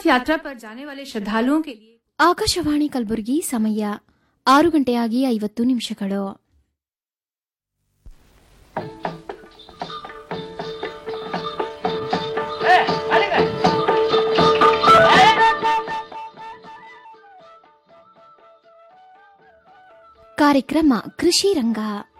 यात्रा पर जाने वाले श्रद्धालुओं के लिए ಆಕಾಶವಾಣಿ ಕಲಬುರಗಿ ಸಮಯ ಆರು ಗಂಟೆಯಾಗಿ ಐವತ್ತು ನಿಮಿಷಗಳು ಕಾರ್ಯಕ್ರಮ ಕೃಷಿ ರಂಗ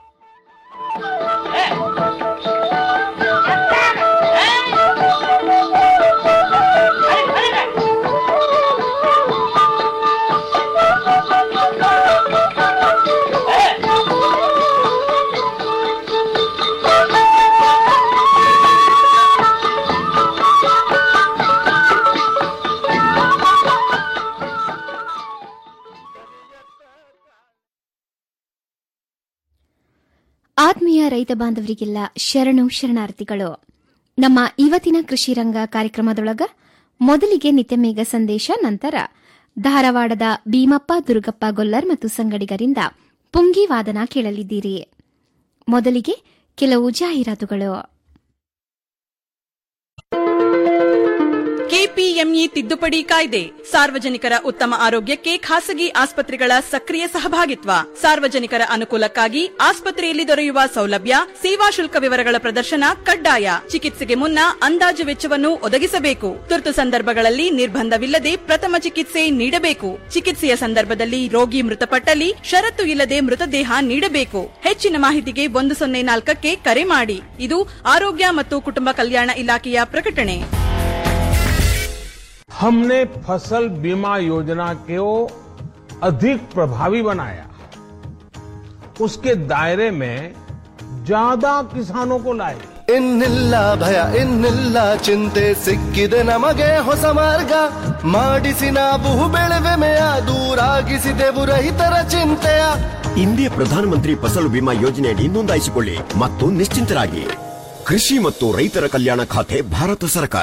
ಆತ್ಮೀಯ ರೈತ ಬಾಂಧವರಿಗೆಲ್ಲ ಶರಣು ಶರಣಾರ್ಥಿಗಳು ನಮ್ಮ ಇವತ್ತಿನ ಕೃಷಿ ರಂಗ ಕಾರ್ಯಕ್ರಮದೊಳಗ ಮೊದಲಿಗೆ ನಿತ್ಯಮೇಘ ಸಂದೇಶ ನಂತರ ಧಾರವಾಡದ ಭೀಮಪ್ಪ ದುರ್ಗಪ್ಪ ಗೊಲ್ಲರ್ ಮತ್ತು ಸಂಗಡಿಗರಿಂದ ಪುಂಗಿ ವಾದನ ಕೇಳಲಿದ್ದೀರಿ ಮೊದಲಿಗೆ ಕೆಲವು ಜಾಹೀರಾತುಗಳು ಕೆಪಿಎಂಇ ತಿದ್ದುಪಡಿ ಕಾಯ್ದೆ ಸಾರ್ವಜನಿಕರ ಉತ್ತಮ ಆರೋಗ್ಯಕ್ಕೆ ಖಾಸಗಿ ಆಸ್ಪತ್ರೆಗಳ ಸಕ್ರಿಯ ಸಹಭಾಗಿತ್ವ ಸಾರ್ವಜನಿಕರ ಅನುಕೂಲಕ್ಕಾಗಿ ಆಸ್ಪತ್ರೆಯಲ್ಲಿ ದೊರೆಯುವ ಸೌಲಭ್ಯ ಸೇವಾ ಶುಲ್ಕ ವಿವರಗಳ ಪ್ರದರ್ಶನ ಕಡ್ಡಾಯ ಚಿಕಿತ್ಸೆಗೆ ಮುನ್ನ ಅಂದಾಜು ವೆಚ್ಚವನ್ನು ಒದಗಿಸಬೇಕು ತುರ್ತು ಸಂದರ್ಭಗಳಲ್ಲಿ ನಿರ್ಬಂಧವಿಲ್ಲದೆ ಪ್ರಥಮ ಚಿಕಿತ್ಸೆ ನೀಡಬೇಕು ಚಿಕಿತ್ಸೆಯ ಸಂದರ್ಭದಲ್ಲಿ ರೋಗಿ ಮೃತಪಟ್ಟಲ್ಲಿ ಷರತ್ತು ಇಲ್ಲದೆ ಮೃತದೇಹ ನೀಡಬೇಕು ಹೆಚ್ಚಿನ ಮಾಹಿತಿಗೆ ಒಂದು ಸೊನ್ನೆ ನಾಲ್ಕಕ್ಕೆ ಕರೆ ಮಾಡಿ ಇದು ಆರೋಗ್ಯ ಮತ್ತು ಕುಟುಂಬ ಕಲ್ಯಾಣ ಇಲಾಖೆಯ ಪ್ರಕಟಣೆ हमने फसल बीमा योजना को अधिक प्रभावी बनाया उसके दायरे में ज्यादा किसानों को लाए ಇನ್ನಿಲ್ಲ ಭಯ ಇನ್ನಿಲ್ಲ ಚಿಂತೆ ಸಿಕ್ಕಿದೆ ನಮಗೆ ಹೊಸ ಮಾರ್ಗ ಮಾಡಿಸಿ ನಾವು ಬೆಳೆವೆಮೆಯ ದೂರಾಗಿಸಿದೆವು ರೈತರ ಚಿಂತೆಯ ಇಂದಿಯ ಪ್ರಧಾನಮಂತ್ರಿ ಫಸಲು ಬಿಮಾ ಯೋಜನೆಯಡಿ ನೋಂದಾಯಿಸಿಕೊಳ್ಳಿ ಮತ್ತು ನಿಶ್ಚಿಂತರಾಗಿ ಕೃಷಿ ಮತ್ತು ರೈತರ ಕಲ್ಯಾಣ ಖಾತೆ ಭಾರತ ಸರ್ಕಾರ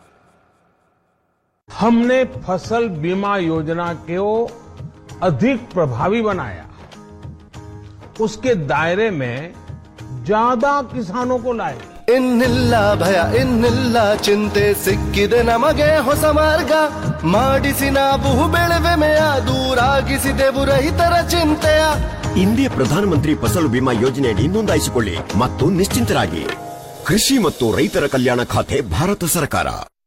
हमने फसल बीमा योजना को अधिक प्रभावी बनाया उसके दायरे में ज्यादा किसानों को लाए ಇನ್ನಿಲ್ಲ ಭಯ ಇನ್ನಿಲ್ಲ ಚಿಂತೆ ಸಿಕ್ಕಿದೆ ನಮಗೆ ಹೊಸ ಮಾರ್ಗ ಮಾಡಿಸಿ ನಾವು ಬೆಳೆವೆಮೆಯ ದೂರಾಗಿಸಿದೆವು ರೈತರ ಚಿಂತೆಯ ಇಂದಿಯ ಪ್ರಧಾನಮಂತ್ರಿ ಫಸಲು ಬಿಮಾ ಯೋಜನೆಯಡಿ ನೋಂದಾಯಿಸಿಕೊಳ್ಳಿ ಮತ್ತು ನಿಶ್ಚಿಂತರಾಗಿ ಕೃಷಿ ಮತ್ತು ರೈತರ ಕಲ್ಯಾಣ ಖಾತೆ ಭಾರತ ಸರ್ಕಾರ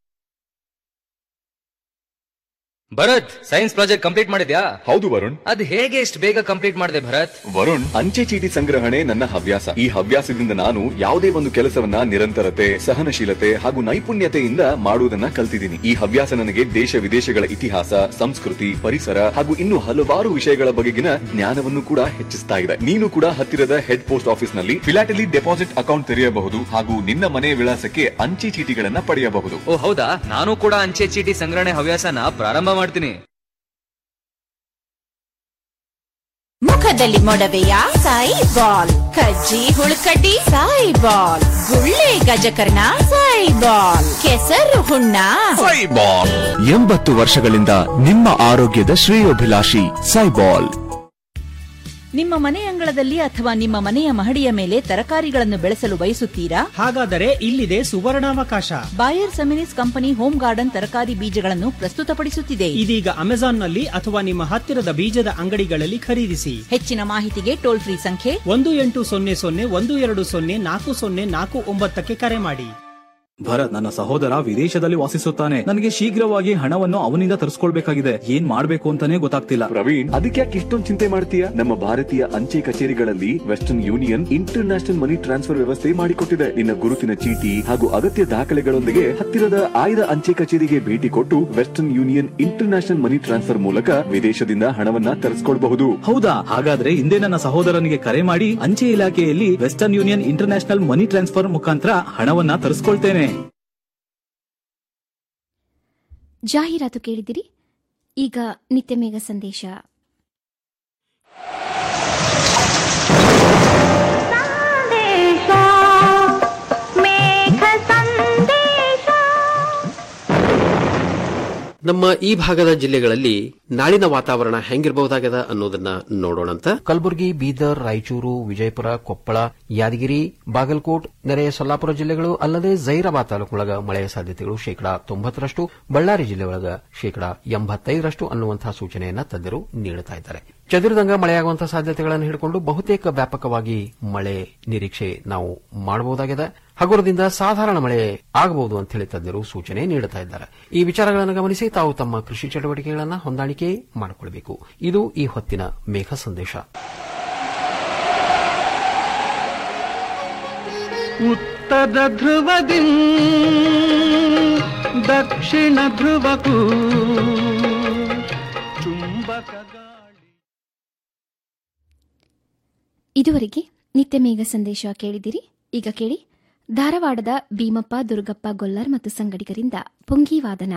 ಭರತ್ ಸೈನ್ಸ್ ಪ್ರಾಜೆಕ್ಟ್ ಕಂಪ್ಲೀಟ್ ಮಾಡಿದ್ಯಾ ಹೌದು ವರುಣ್ ಅದ್ ಹೇಗೆ ಇಷ್ಟು ಬೇಗ ಕಂಪ್ಲೀಟ್ ಮಾಡಿದೆ ಭರತ್ ವರುಣ್ ಅಂಚೆ ಚೀಟಿ ಸಂಗ್ರಹಣೆ ನನ್ನ ಹವ್ಯಾಸ ಈ ಹವ್ಯಾಸದಿಂದ ನಾನು ಯಾವುದೇ ಒಂದು ಕೆಲಸವನ್ನ ನಿರಂತರತೆ ಸಹನಶೀಲತೆ ಹಾಗೂ ನೈಪುಣ್ಯತೆಯಿಂದ ಮಾಡುವುದನ್ನ ಕಲ್ತಿದ್ದೀನಿ ಈ ಹವ್ಯಾಸ ನನಗೆ ದೇಶ ವಿದೇಶಗಳ ಇತಿಹಾಸ ಸಂಸ್ಕೃತಿ ಪರಿಸರ ಹಾಗೂ ಇನ್ನು ಹಲವಾರು ವಿಷಯಗಳ ಬಗೆಗಿನ ಜ್ಞಾನವನ್ನು ಕೂಡ ಹೆಚ್ಚಿಸ್ತಾ ಇದೆ ನೀನು ಕೂಡ ಹತ್ತಿರದ ಹೆಡ್ ಪೋಸ್ಟ್ ಆಫೀಸ್ ನಲ್ಲಿ ಫಿಲಾಟಲಿ ಡೆಪಾಸಿಟ್ ಅಕೌಂಟ್ ತೆರೆಯಬಹುದು ಹಾಗೂ ನಿನ್ನ ಮನೆಯ ವಿಳಾಸಕ್ಕೆ ಅಂಚೆ ಚೀಟಿಗಳನ್ನ ಪಡೆಯಬಹುದು ಓ ಹೌದಾ ನಾನು ಕೂಡ ಅಂಚೆ ಚೀಟಿ ಸಂಗ್ರಹಣೆ ಹವ್ಯಾಸನ ಪ್ರಾರಂಭ ಮಾಡ್ತೀನಿ ಮುಖದಲ್ಲಿ ಮೊಡವೆಯ ಸಾಯಿ ಬಾಲ್ ಕಜ್ಜಿ ಹುಳುಕಡ್ಡಿ ಸಾಯಿ ಬಾಲ್ ಗುಳ್ಳೆ ಗಜಕರ್ಣ ಸಾಯಿ ಬಾಲ್ ಕೆಸರು ಹುಣ್ಣ ಎಂಬತ್ತು ವರ್ಷಗಳಿಂದ ನಿಮ್ಮ ಆರೋಗ್ಯದ ಶ್ರೇಯೋಭಿಲಾಷಿ ಸೈಬಾಲ್ ನಿಮ್ಮ ಮನೆ ಅಂಗಳದಲ್ಲಿ ಅಥವಾ ನಿಮ್ಮ ಮನೆಯ ಮಹಡಿಯ ಮೇಲೆ ತರಕಾರಿಗಳನ್ನು ಬೆಳೆಸಲು ಬಯಸುತ್ತೀರಾ ಹಾಗಾದರೆ ಇಲ್ಲಿದೆ ಸುವರ್ಣಾವಕಾಶ Bayer Seminis company home garden ತರಕಾರಿ ಬೀಜಗಳನ್ನು ಪ್ರಸ್ತುತಪಡಿಸುತ್ತಿದೆ ಇದೀಗ ಅಮೆಜಾನ್ನಲ್ಲಿ ಅಥವಾ ನಿಮ್ಮ ಹತ್ತಿರದ ಬೀಜದ ಅಂಗಡಿಗಳಲ್ಲಿ ಖರೀದಿಸಿ ಹೆಚ್ಚಿನ ಮಾಹಿತಿಗೆ ಟೋಲ್ ಫ್ರೀ ಸಂಖ್ಯೆ ಒಂದು ಎಂಟು ಸೊನ್ನೆ ಸೊನ್ನೆ ಒಂದು ಎರಡು ಸೊನ್ನೆ ನಾಲ್ಕು ಸೊನ್ನೆ ನಾಲ್ಕು ಒಂಬತ್ತಕ್ಕೆ ಕರೆ ಮಾಡಿ ಭರತ್ ನನ್ನ ಸಹೋದರ ವಿದೇಶದಲ್ಲಿ ವಾಸಿಸುತ್ತಾನೆ ನನಗೆ ಶೀಘ್ರವಾಗಿ ಹಣವನ್ನು ಅವನಿಂದ ತರಿಸ್ಕೊಳ್ಬೇಕಾಗಿದೆ ಏನ್ ಮಾಡ್ಬೇಕು ಅಂತಾನೆ ಗೊತ್ತಾಗ್ತಿಲ್ಲ ಪ್ರವೀಣ್ ಅದಕ್ಕೆ ಯಾಕೆ ಇಷ್ಟೊಂದು ಚಿಂತೆ ಮಾಡ್ತೀಯ ನಮ್ಮ ಭಾರತೀಯ ಅಂಚೆ ಕಚೇರಿಗಳಲ್ಲಿ Western Union international money transfer ವ್ಯವಸ್ಥೆ ಮಾಡಿಕೊಟ್ಟಿದೆ ನಿನ್ನ ಗುರುತಿನ ಚೀಟಿ ಹಾಗೂ ಅಗತ್ಯ ದಾಖಲೆಗಳೊಂದಿಗೆ ಹತ್ತಿರದ ಆಯ್ದ ಅಂಚೆ ಕಚೇರಿಗೆ ಭೇಟಿ ಕೊಟ್ಟು Western Union international money transfer ಮೂಲಕ ವಿದೇಶದಿಂದ ಹಣವನ್ನ ತರಿಸ್ಕೊಳ್ಬಹುದು ಹೌದಾ ಹಾಗಾದ್ರೆ ಹಿಂದೆ ನನ್ನ ಸಹೋದರನಿಗೆ ಕರೆ ಮಾಡಿ ಅಂಚೆ ಇಲಾಖೆಯಲ್ಲಿ Western Union international money transfer ಮುಖಾಂತರ ಹಣವನ್ನ ತರಿಸ್ಕೊಳ್ತೇನೆ ಜಾಹೀರಾತು ಕೇಳಿದಿರಿ ಈಗ ನಿತ್ಯಮೇಘ ಸಂದೇಶ ನಮ್ಮ ಈ ಭಾಗದ ಜಿಲ್ಲೆಗಳಲ್ಲಿ ನಾಳಿನ ವಾತಾವರಣ ಹೆಂಗಿರಬಹುದಾಗದ ಅನ್ನೋದನ್ನ ನೋಡೋಣಂತ ಕಲಬುರಗಿ ಬೀದರ್ ರಾಯಚೂರು ವಿಜಯಪುರ ಕೊಪ್ಪಳ ಯಾದಗಿರಿ ಬಾಗಲಕೋಟ್ ನೆರೆಯ ಸೊಲ್ಲಾಪುರ ಜಿಲ್ಲೆಗಳು ಅಲ್ಲದೆ ಜೈರಾಬಾದ್ ತಾಲೂಕೊಳಗ ಮಳೆಯ ಸಾಧ್ಯತೆಗಳು ಶೇಕಡಾ ತೊಂಬತ್ತರಷ್ಟು ಬಳ್ಳಾರಿ ಜಿಲ್ಲೆಯೊಳಗ ಶೇಕಡಾ ಎಂಬತ್ತೈದರಷ್ಟು ಅನ್ನುವಂತಹ ಸೂಚನೆಯನ್ನ ತಜ್ಞರು ನೀಡುತ್ತಾ ಇದ್ದಾರೆ ಚದುರಿದಂಗ ಮಳೆಯಾಗುವಂತಹ ಸಾಧ್ಯತೆಗಳನ್ನು ಹಿಡಿಕೊಂಡು ಬಹುತೇಕ ವ್ಯಾಪಕವಾಗಿ ಮಳೆ ನಿರೀಕ್ಷೆ ನಾವು ಮಾಡಬಹುದಾಗಿದೆ ಹಗುರದಿಂದ ಸಾಧಾರಣ ಮಳೆ ಆಗಬಹುದು ಅಂತ ಹೇಳಿ ತಜ್ಞರು ಸೂಚನೆ ನೀಡುತ್ತಾ ಇದ್ದಾರೆ ಈ ವಿಚಾರಗಳನ್ನು ಗಮನಿಸಿ ತಾವು ತಮ್ಮ ಕೃಷಿ ಚಟುವಟಿಕೆಗಳನ್ನು ಹೊಂದಾಣಿಕೆ ಮಾಡಿಕೊಳ್ಳಬೇಕು ಇದು ಈ ಹೊತ್ತಿನ ಮೇಘ ಸಂದೇಶ ಉತ್ತರ ಧ್ರುವದಿ ದಕ್ಷಿಣ ಧ್ರುವಕ್ಕೂ ಚುಂಬಕ ಇದುವರೆಗೆ ನಿತ್ಯ ಮೇಘ ಸಂದೇಶ ಕೇಳಿದಿರಿ ಈಗ ಕೇಳಿ ಧಾರವಾಡದ ಭೀಮಪ್ಪ ದುರ್ಗಪ್ಪ ಗೊಲ್ಲರ್ ಮತ್ತು ಸಂಗಡಿಗರಿಂದ ಪುಂಗಿವಾದನ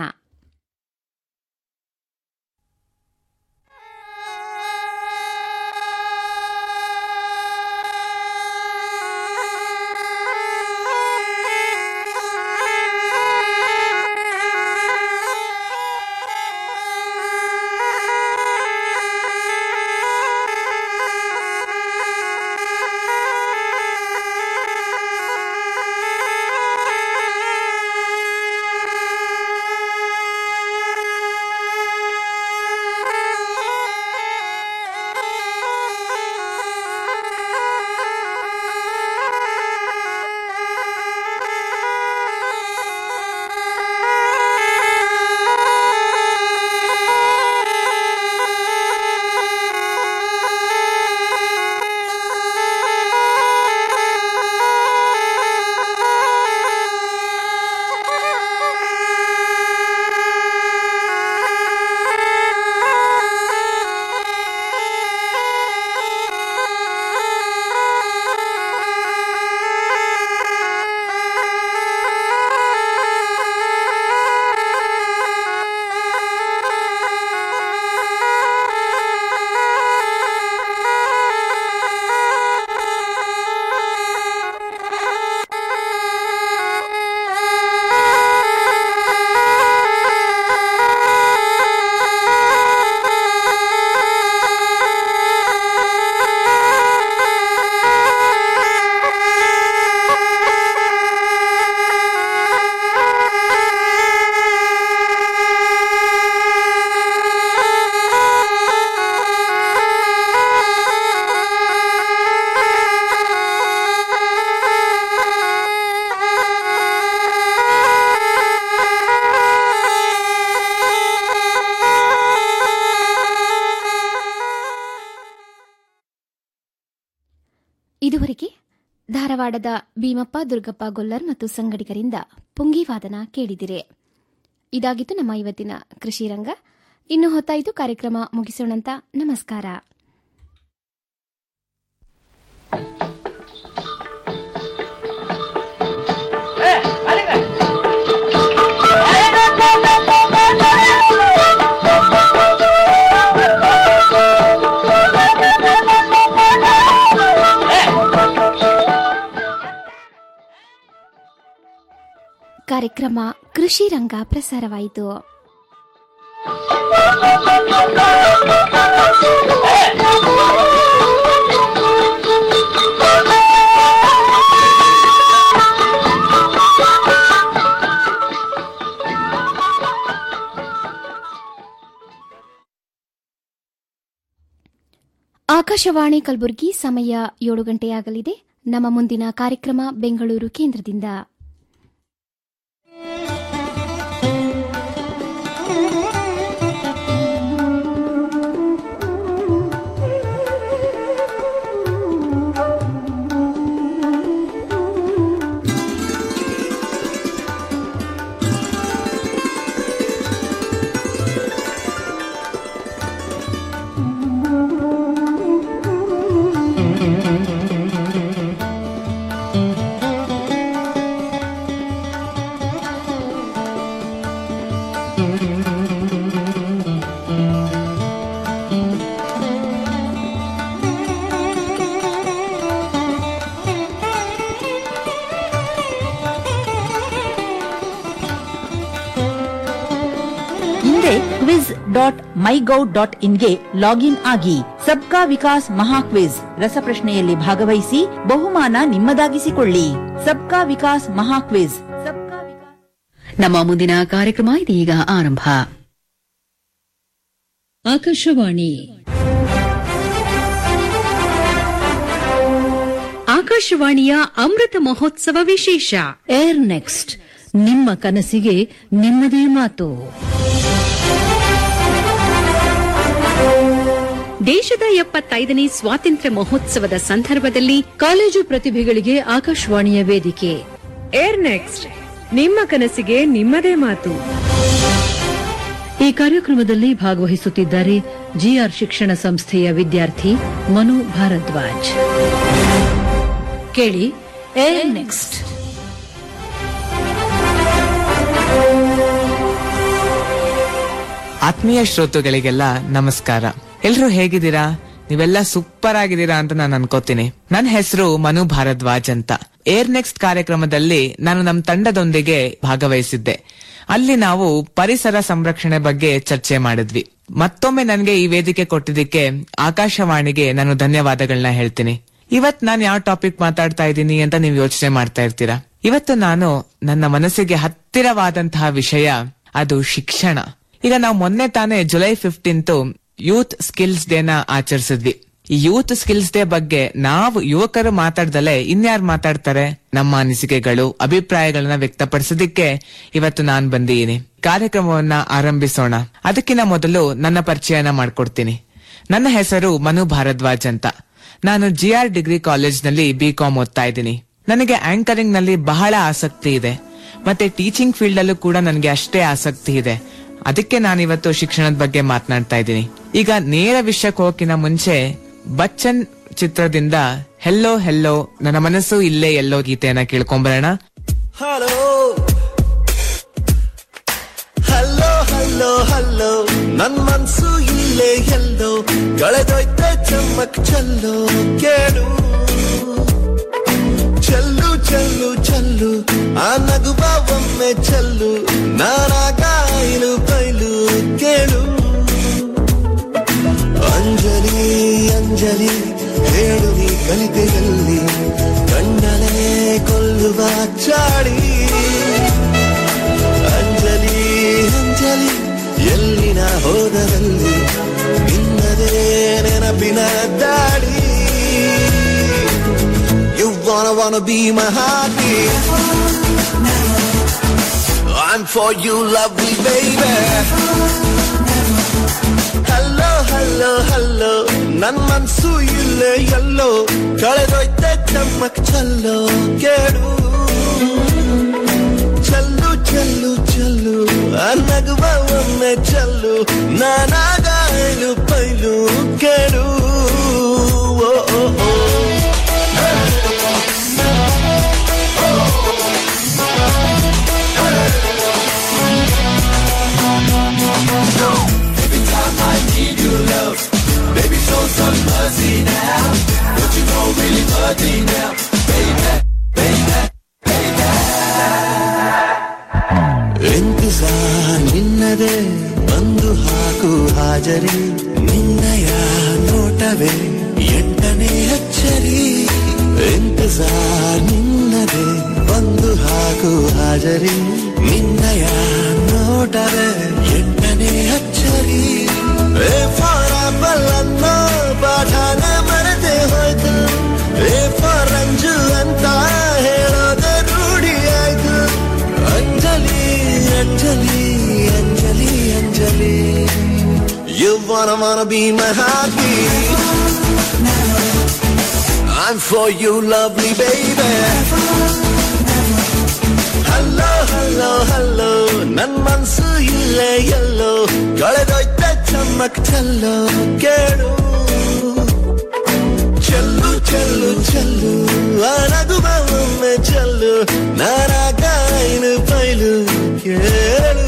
ಇದುವರೆಗೆ ಧಾರವಾಡದ ಭೀಮಪ್ಪ ದುರ್ಗಪ್ಪ ಗೊಲ್ಲರ್ ಮತ್ತು ಸಂಗಡಿಗರಿಂದ ಪುಂಗಿವಾದನ ಕೇಳಿದಿರೆ ಇದಾಗಿತ್ತು ನಮ್ಮ ಇವತ್ತಿನ ಕೃಷಿ ರಂಗ ಇನ್ನು ಹೊತ್ತಾಯಿತು ಕಾರ್ಯಕ್ರಮ ಮುಗಿಸೋಣಂತ ನಮಸ್ಕಾರ ಕಾರ್ಯಕ್ರಮ ಕೃಷಿ ರಂಗ ಪ್ರಸಾರವಾಯಿತು ಆಕಾಶವಾಣಿ ಕಲಬುರಗಿ ಸಮಯ ಏಳು ಗಂಟೆಯಾಗಲಿದೆ ನಮ್ಮ ಮುಂದಿನ ಕಾರ್ಯಕ್ರಮ ಬೆಂಗಳೂರು ಕೇಂದ್ರದಿಂದ ಮೈಗೌ ಡಾಟ್ ಇನ್ಗೆ ಲಾಗಿನ್ ಆಗಿ ಸಬ್ಕಾ ವಿಕಾಸ್ ಮಹಾಕ್ವಿಜ್ ರಸಪ್ರಶ್ನೆಯಲ್ಲಿ ಭಾಗವಹಿಸಿ ಬಹುಮಾನ ನಿಮ್ಮದಾಗಿಸಿಕೊಳ್ಳಿ ಸಬ್ಕಾ ವಿಕಾಸ್ ಮಹಾಕ್ವಿಜ್ ನಮ್ಮ ಮುಂದಿನ ಕಾರ್ಯಕ್ರಮ ಇದೀಗ ಆರಂಭ ಆಕಾಶವಾಣಿ ಆಕಾಶವಾಣಿಯ ಅಮೃತ ಮಹೋತ್ಸವ ವಿಶೇಷ ಏರ್ ನೆಕ್ಸ್ಟ್ ನಿಮ್ಮ ಕನಸಿಗೆ ನಿಮ್ಮದೇ ಮಾತು ದೇಶದ ಎಪ್ಪತ್ತೈದನೇ ಸ್ವಾತಂತ್ರ್ಯ ಮಹೋತ್ಸವದ ಸಂದರ್ಭದಲ್ಲಿ ಕಾಲೇಜು ಪ್ರತಿಭೆಗಳಿಗೆ ಆಕಾಶವಾಣಿಯ ವೇದಿಕೆ ಏರ್ ನೆಕ್ಸ್ಟ್ ನಿಮ್ಮ ಕನಸಿಗೆ ನಿಮ್ಮದೇ ಮಾತು ಈ ಕಾರ್ಯಕ್ರಮದಲ್ಲಿ ಭಾಗವಹಿಸುತ್ತಿದ್ದಾರೆ ಜಿಆರ್ ಶಿಕ್ಷಣ ಸಂಸ್ಥೆಯ ವಿದ್ಯಾರ್ಥಿ ಮನು ಭಾರದ್ವಾಜ್ ಕೇಳಿ ಏರ್ ನೆಕ್ಸ್ಟ್ ಆತ್ಮೀಯ ಶ್ರೋತೃಗಳಿಗೆಲ್ಲ ನಮಸ್ಕಾರ ಎಲ್ರು ಹೇಗಿದ್ದೀರಾ ನೀವೆಲ್ಲ ಸೂಪರ್ ಆಗಿದ್ದೀರಾ ಅಂತ ನಾನು ಅನ್ಕೋತೀನಿ ನನ್ನ ಹೆಸರು ಮನು ಭಾರದ್ವಾಜ್ ಅಂತ ಏರ್ ನೆಕ್ಸ್ಟ್ ಕಾರ್ಯಕ್ರಮದಲ್ಲಿ ನಾನು ನಮ್ಮ ತಂಡದೊಂದಿಗೆ ಭಾಗವಹಿಸಿದ್ದೆ ಅಲ್ಲಿ ನಾವು ಪರಿಸರ ಸಂರಕ್ಷಣೆ ಬಗ್ಗೆ ಚರ್ಚೆ ಮಾಡಿದ್ವಿ ಮತ್ತೊಮ್ಮೆ ನನಗೆ ಈ ವೇದಿಕೆ ಕೊಟ್ಟಿದ್ದಕ್ಕೆ ಆಕಾಶವಾಣಿಗೆ ನಾನು ಧನ್ಯವಾದಗಳನ್ನ ಹೇಳ್ತೀನಿ ಇವತ್ ನಾನು ಯಾವ ಟಾಪಿಕ್ ಮಾತಾಡ್ತಾ ಇದ್ದೀನಿ ಅಂತ ನೀವು ಯೋಚನೆ ಮಾಡ್ತಾ ಇರ್ತೀರಾ ಇವತ್ತು ನಾನು ನನ್ನ ಮನಸ್ಸಿಗೆ ಹತ್ತಿರವಾದಂತಹ ವಿಷಯ ಅದು ಶಿಕ್ಷಣ ಈಗ ನಾವು ಮೊನ್ನೆ ತಾನೇ ಜುಲೈ ಫಿಫ್ಟೀನ್ತ್ ಯೂತ್ ಸ್ಕಿಲ್ಸ್ ಡೇನ ಆಚರಿಸಿದ್ವಿ ಈ ಯೂತ್ ಸ್ಕಿಲ್ಸ್ ಡೇ ಬಗ್ಗೆ ನಾವು ಯುವಕರು ಮಾತಾಡ್ದಲೆ ಇನ್ಯಾರು ಮಾತಾಡ್ತಾರೆ ನಮ್ಮ ಅನಿಸಿಕೆಗಳು ಅಭಿಪ್ರಾಯಗಳನ್ನ ವ್ಯಕ್ತಪಡಿಸೋದಿಕ್ಕೆ ಇವತ್ತು ನಾನ್ ಬಂದಿದ್ದೀನಿ ಕಾರ್ಯಕ್ರಮವನ್ನ ಆರಂಭಿಸೋಣ ಅದಕ್ಕಿಂತ ಮೊದಲು ನನ್ನ ಪರಿಚಯನ ಮಾಡ್ಕೊಡ್ತೀನಿ ನನ್ನ ಹೆಸರು ಮನು ಭಾರದ್ವಾಜ್ ಅಂತ ನಾನು ಜಿ ಆರ್ ಡಿಗ್ರಿ ಕಾಲೇಜ್ನಲ್ಲಿ ಬಿ ಕಾಮ್ ಓದ್ತಾ ಇದ್ದೀನಿ ನನಗೆ ಆಂಕರಿಂಗ್ ನಲ್ಲಿ ಬಹಳ ಆಸಕ್ತಿ ಇದೆ ಮತ್ತೆ ಟೀಚಿಂಗ್ ಫೀಲ್ಡ್ ಅಲ್ಲೂ ಕೂಡ ನನಗೆ ಅಷ್ಟೇ ಆಸಕ್ತಿ ಇದೆ ಅದಕ್ಕೆ ನಾನಿವತ್ತು ಶಿಕ್ಷಣದ ಬಗ್ಗೆ ಮಾತನಾಡ್ತಾ ಇದ್ದೀನಿ ಈಗ ನೇರ ವಿಷಯಕ್ಕೆ ಹೋಗಿನ ಮುಂಚೆ ಬಚ್ಚನ್ ಚಿತ್ರದಿಂದ ಹೆಲ್ಲೋ ಹೆಲ್ಲೋ ನನ್ನ ಮನಸ್ಸು ಇಲ್ಲೇ ಎಲ್ಲೋ ಗೀತೆಯನ್ನ ಕೇಳ್ಕೊಂಬರೋಣ ಹಲೋ ಹಲೋ ಹಲೋ ಹಲೋ ನನ್ ಮನ್ಸು ಇಲ್ಲೇ ಎಲ್ಲೋ ಕಳೆದೋಯ್ತೆ ಚಮ್ಮಕ್ ಚಲ್ಲೋ ಕೇಳು ಚೆಲ್ಲು ಚೆಲ್ಲು ಚೆಲ್ಲು ಆ ನಗುವ ಒಮ್ಮೆ ಚೆಲ್ಲು ನಾನಾಗ ಇಲು ಬೈಲು ಕೇಳು ಅಂಜಲಿ ಅಂಜಲಿ ಹೇಳು ನೀ ಕಲಿತೆಯಲ್ಲಿ ಕಣ್ಣಲೇ ಕೊಲ್ಲುವ ಚಾಡಿ ಅಂಜಲಿ ಅಂಜಲಿ ಎಲ್ಲಿನ ಹೋದರಲ್ಲಿ ನಿನ್ನದೇ ನೆನಪಿನ ದಾಡಿ You wanna wanna be my heartbeat I'm for you lovely baby hello hello hello ನನ್ ಮನ್ಸು ಇಲ್ಲೇ ಎಲ್ಲೋ ಕಳೆದೋಯ್ತೆ ಚಮ್ಮಕ್ ಚಲ್ಲೋ ಕೇಳು ಚಲ್ಲು ಚಲ್ಲು ಚಲ್ಲು ಆ ನಗುವ ಒಮ್ಮೆ ಚಲ್ಲು ನಾನಾಗ ಐಲು ಪೈಲು ಕೇಳು ಓ ಓ ಓ Every time I need your love, baby, show some mercy now. Don't you know really hurt me now, baby, baby, baby. ಇಂತಜಾರ್ ನಿನ್ನದೇ ಬಂದು ಹಾಕು ಹಾಜರಿ ನಿನ್ನಯ ನೋಟವೇ ಎಂಟನೇ ಅಚ್ಚರಿ ಇಂತಜಾರ್ ನಿನ್ನದೇ ಬಂದು ಹಾಕು ಹಾಜರಿ ನಿನ್ನಯ ನೋಟವೇ ಎಂಟನೇ ಅಚ್ಚರಿ ಏ ಫಾರ್ ಆಪಲ್ ಅನ್ನೋ ಪಾಠನ ಮರೆತೆ ಹೋಯ್ತು ಏ ಫಾರ್ ರಂಜು ಅಂತ ಹೇಳೋದೆ ರೂಢಿ ಆಯ್ತು Anjali Anjali Anjali Anjali You wanna wanna be my heartbeat I'm for you lovely baby Hello hello hello ನನ್ ಮನ್ಸು ಇಲ್ಲೇ ಎಲ್ಲೋ ಕಳೆದೋಯ್ತೆ ಚಮ್ಮಕ್ ಚಲ್ಲೋ ಕೇಳು ಚೆಲ್ಲು ಚೆಲ್ಲು ಚೆಲ್ಲು ಅನಗುವ ಒಮ್ಮೆ ಚೆಲ್ಲು ನಾನಾಗ ಐನು ಪೈಲು ಕೇಳು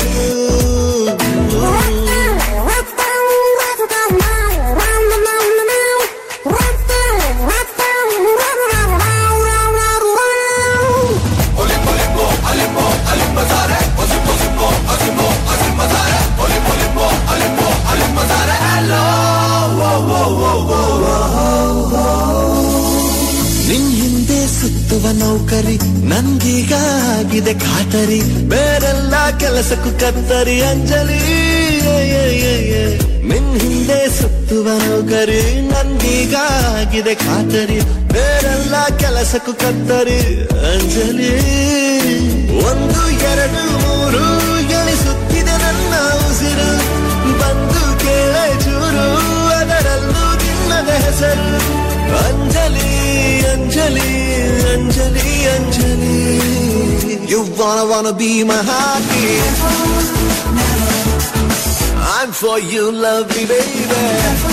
ನೌಕರಿ ನಂದೀಗ ಆಗಿದೆ ಖಾತರಿ ಬೇರೆಲ್ಲ ಕೆಲಸಕ್ಕೂ ಕತ್ತರಿ ಅಂಜಲಿ ಏ, ಏ, ಏ, ಏ. ನಿನ್ ಹಿಂದೆ ಸುತ್ತುವ ನೌಕರಿ ನಂದೀಗ ಆಗಿದೆ ಖಾತರಿ ಬೇರೆಲ್ಲ ಕೆಲಸಕ್ಕೂ ಕತ್ತರಿ ಅಂಜಲಿ ಒಂದು ಎರಡು ಮೂರು ಎಣಿಸುತ್ತಿದೆ ನನ್ನ ಉಸಿರು ಬಂದು ಕೇಳೆ ಚೂರು ಅದರಲ್ಲೂ ನಿನ್ನದ ಹೆಸರು Anjali Anjali Anjali Anjali You wanna wanna be my heartbeat I'm for you love me baby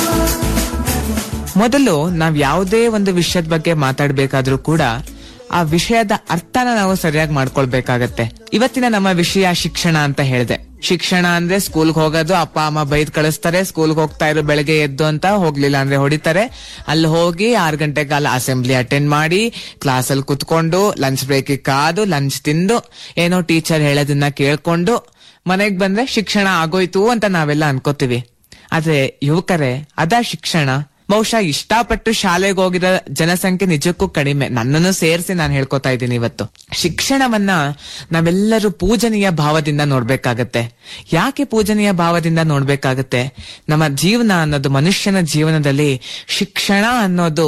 ಮೊದಲು ನಾವ್ ಯಾವುದೇ ಒಂದು ವಿಷಯದ ಬಗ್ಗೆ ಮಾತಾಡ್ಬೇಕಾದ್ರೂ ಕೂಡ ಆ ವಿಷಯದ ಅರ್ಥನ ನಾವು ಸರಿಯಾಗಿ ಮಾಡ್ಕೊಳ್ಬೇಕಾಗತ್ತೆ ಇವತ್ತಿನ ನಮ್ಮ ವಿಷಯ ಶಿಕ್ಷಣ ಅಂತ ಹೇಳಿದೆ ಶಿಕ್ಷಣ ಅಂದ್ರೆ ಸ್ಕೂಲ್ಗೆ ಹೋಗೋದು ಅಪ್ಪ ಅಮ್ಮ ಬೈದ್ ಕಳಿಸ್ತಾರೆ ಸ್ಕೂಲ್ಗೆ ಹೋಗ್ತಾ ಇರೋ ಬೆಳಗ್ಗೆ ಎದ್ದು ಅಂತ ಹೋಗ್ಲಿಲ್ಲ ಅಂದ್ರೆ ಹೊಡಿತಾರೆ ಅಲ್ಲಿ ಹೋಗಿ ಆರು ಗಂಟೆ ಕಾಲ ಅಸೆಂಬ್ಲಿ ಅಟೆಂಡ್ ಮಾಡಿ ಕ್ಲಾಸಲ್ಲಿ ಕುತ್ಕೊಂಡು ಲಂಚ್ ಬ್ರೇಕ್ ಕಾದು ಲಂಚ್ ತಿಂದು ಏನೋ ಟೀಚರ್ ಹೇಳೋದನ್ನ ಕೇಳ್ಕೊಂಡು ಮನೆಗ್ ಬಂದ್ರೆ ಶಿಕ್ಷಣ ಆಗೋಯ್ತು ಅಂತ ನಾವೆಲ್ಲ ಅನ್ಕೋತೀವಿ ಆದ್ರೆ ಯುವಕರೇ ಅದ ಶಿಕ್ಷಣ ಬಹುಶಃ ಇಷ್ಟಪಟ್ಟು ಶಾಲೆಗೆ ಹೋಗಿರೋ ಜನಸಂಖ್ಯೆ ನಿಜಕ್ಕೂ ಕಡಿಮೆ ನನ್ನನ್ನು ಸೇರಿಸಿ ನಾನು ಹೇಳ್ಕೊತಾ ಇದ್ದೀನಿ ಇವತ್ತು ಶಿಕ್ಷಣವನ್ನ ನಾವೆಲ್ಲರೂ ಪೂಜನೀಯ ಭಾವದಿಂದ ನೋಡ್ಬೇಕಾಗತ್ತೆ ಯಾಕೆ ಪೂಜನೀಯ ಭಾವದಿಂದ ನೋಡ್ಬೇಕಾಗತ್ತೆ ನಮ್ಮ ಜೀವನ ಅನ್ನೋದು ಮನುಷ್ಯನ ಜೀವನದಲ್ಲಿ ಶಿಕ್ಷಣ ಅನ್ನೋದು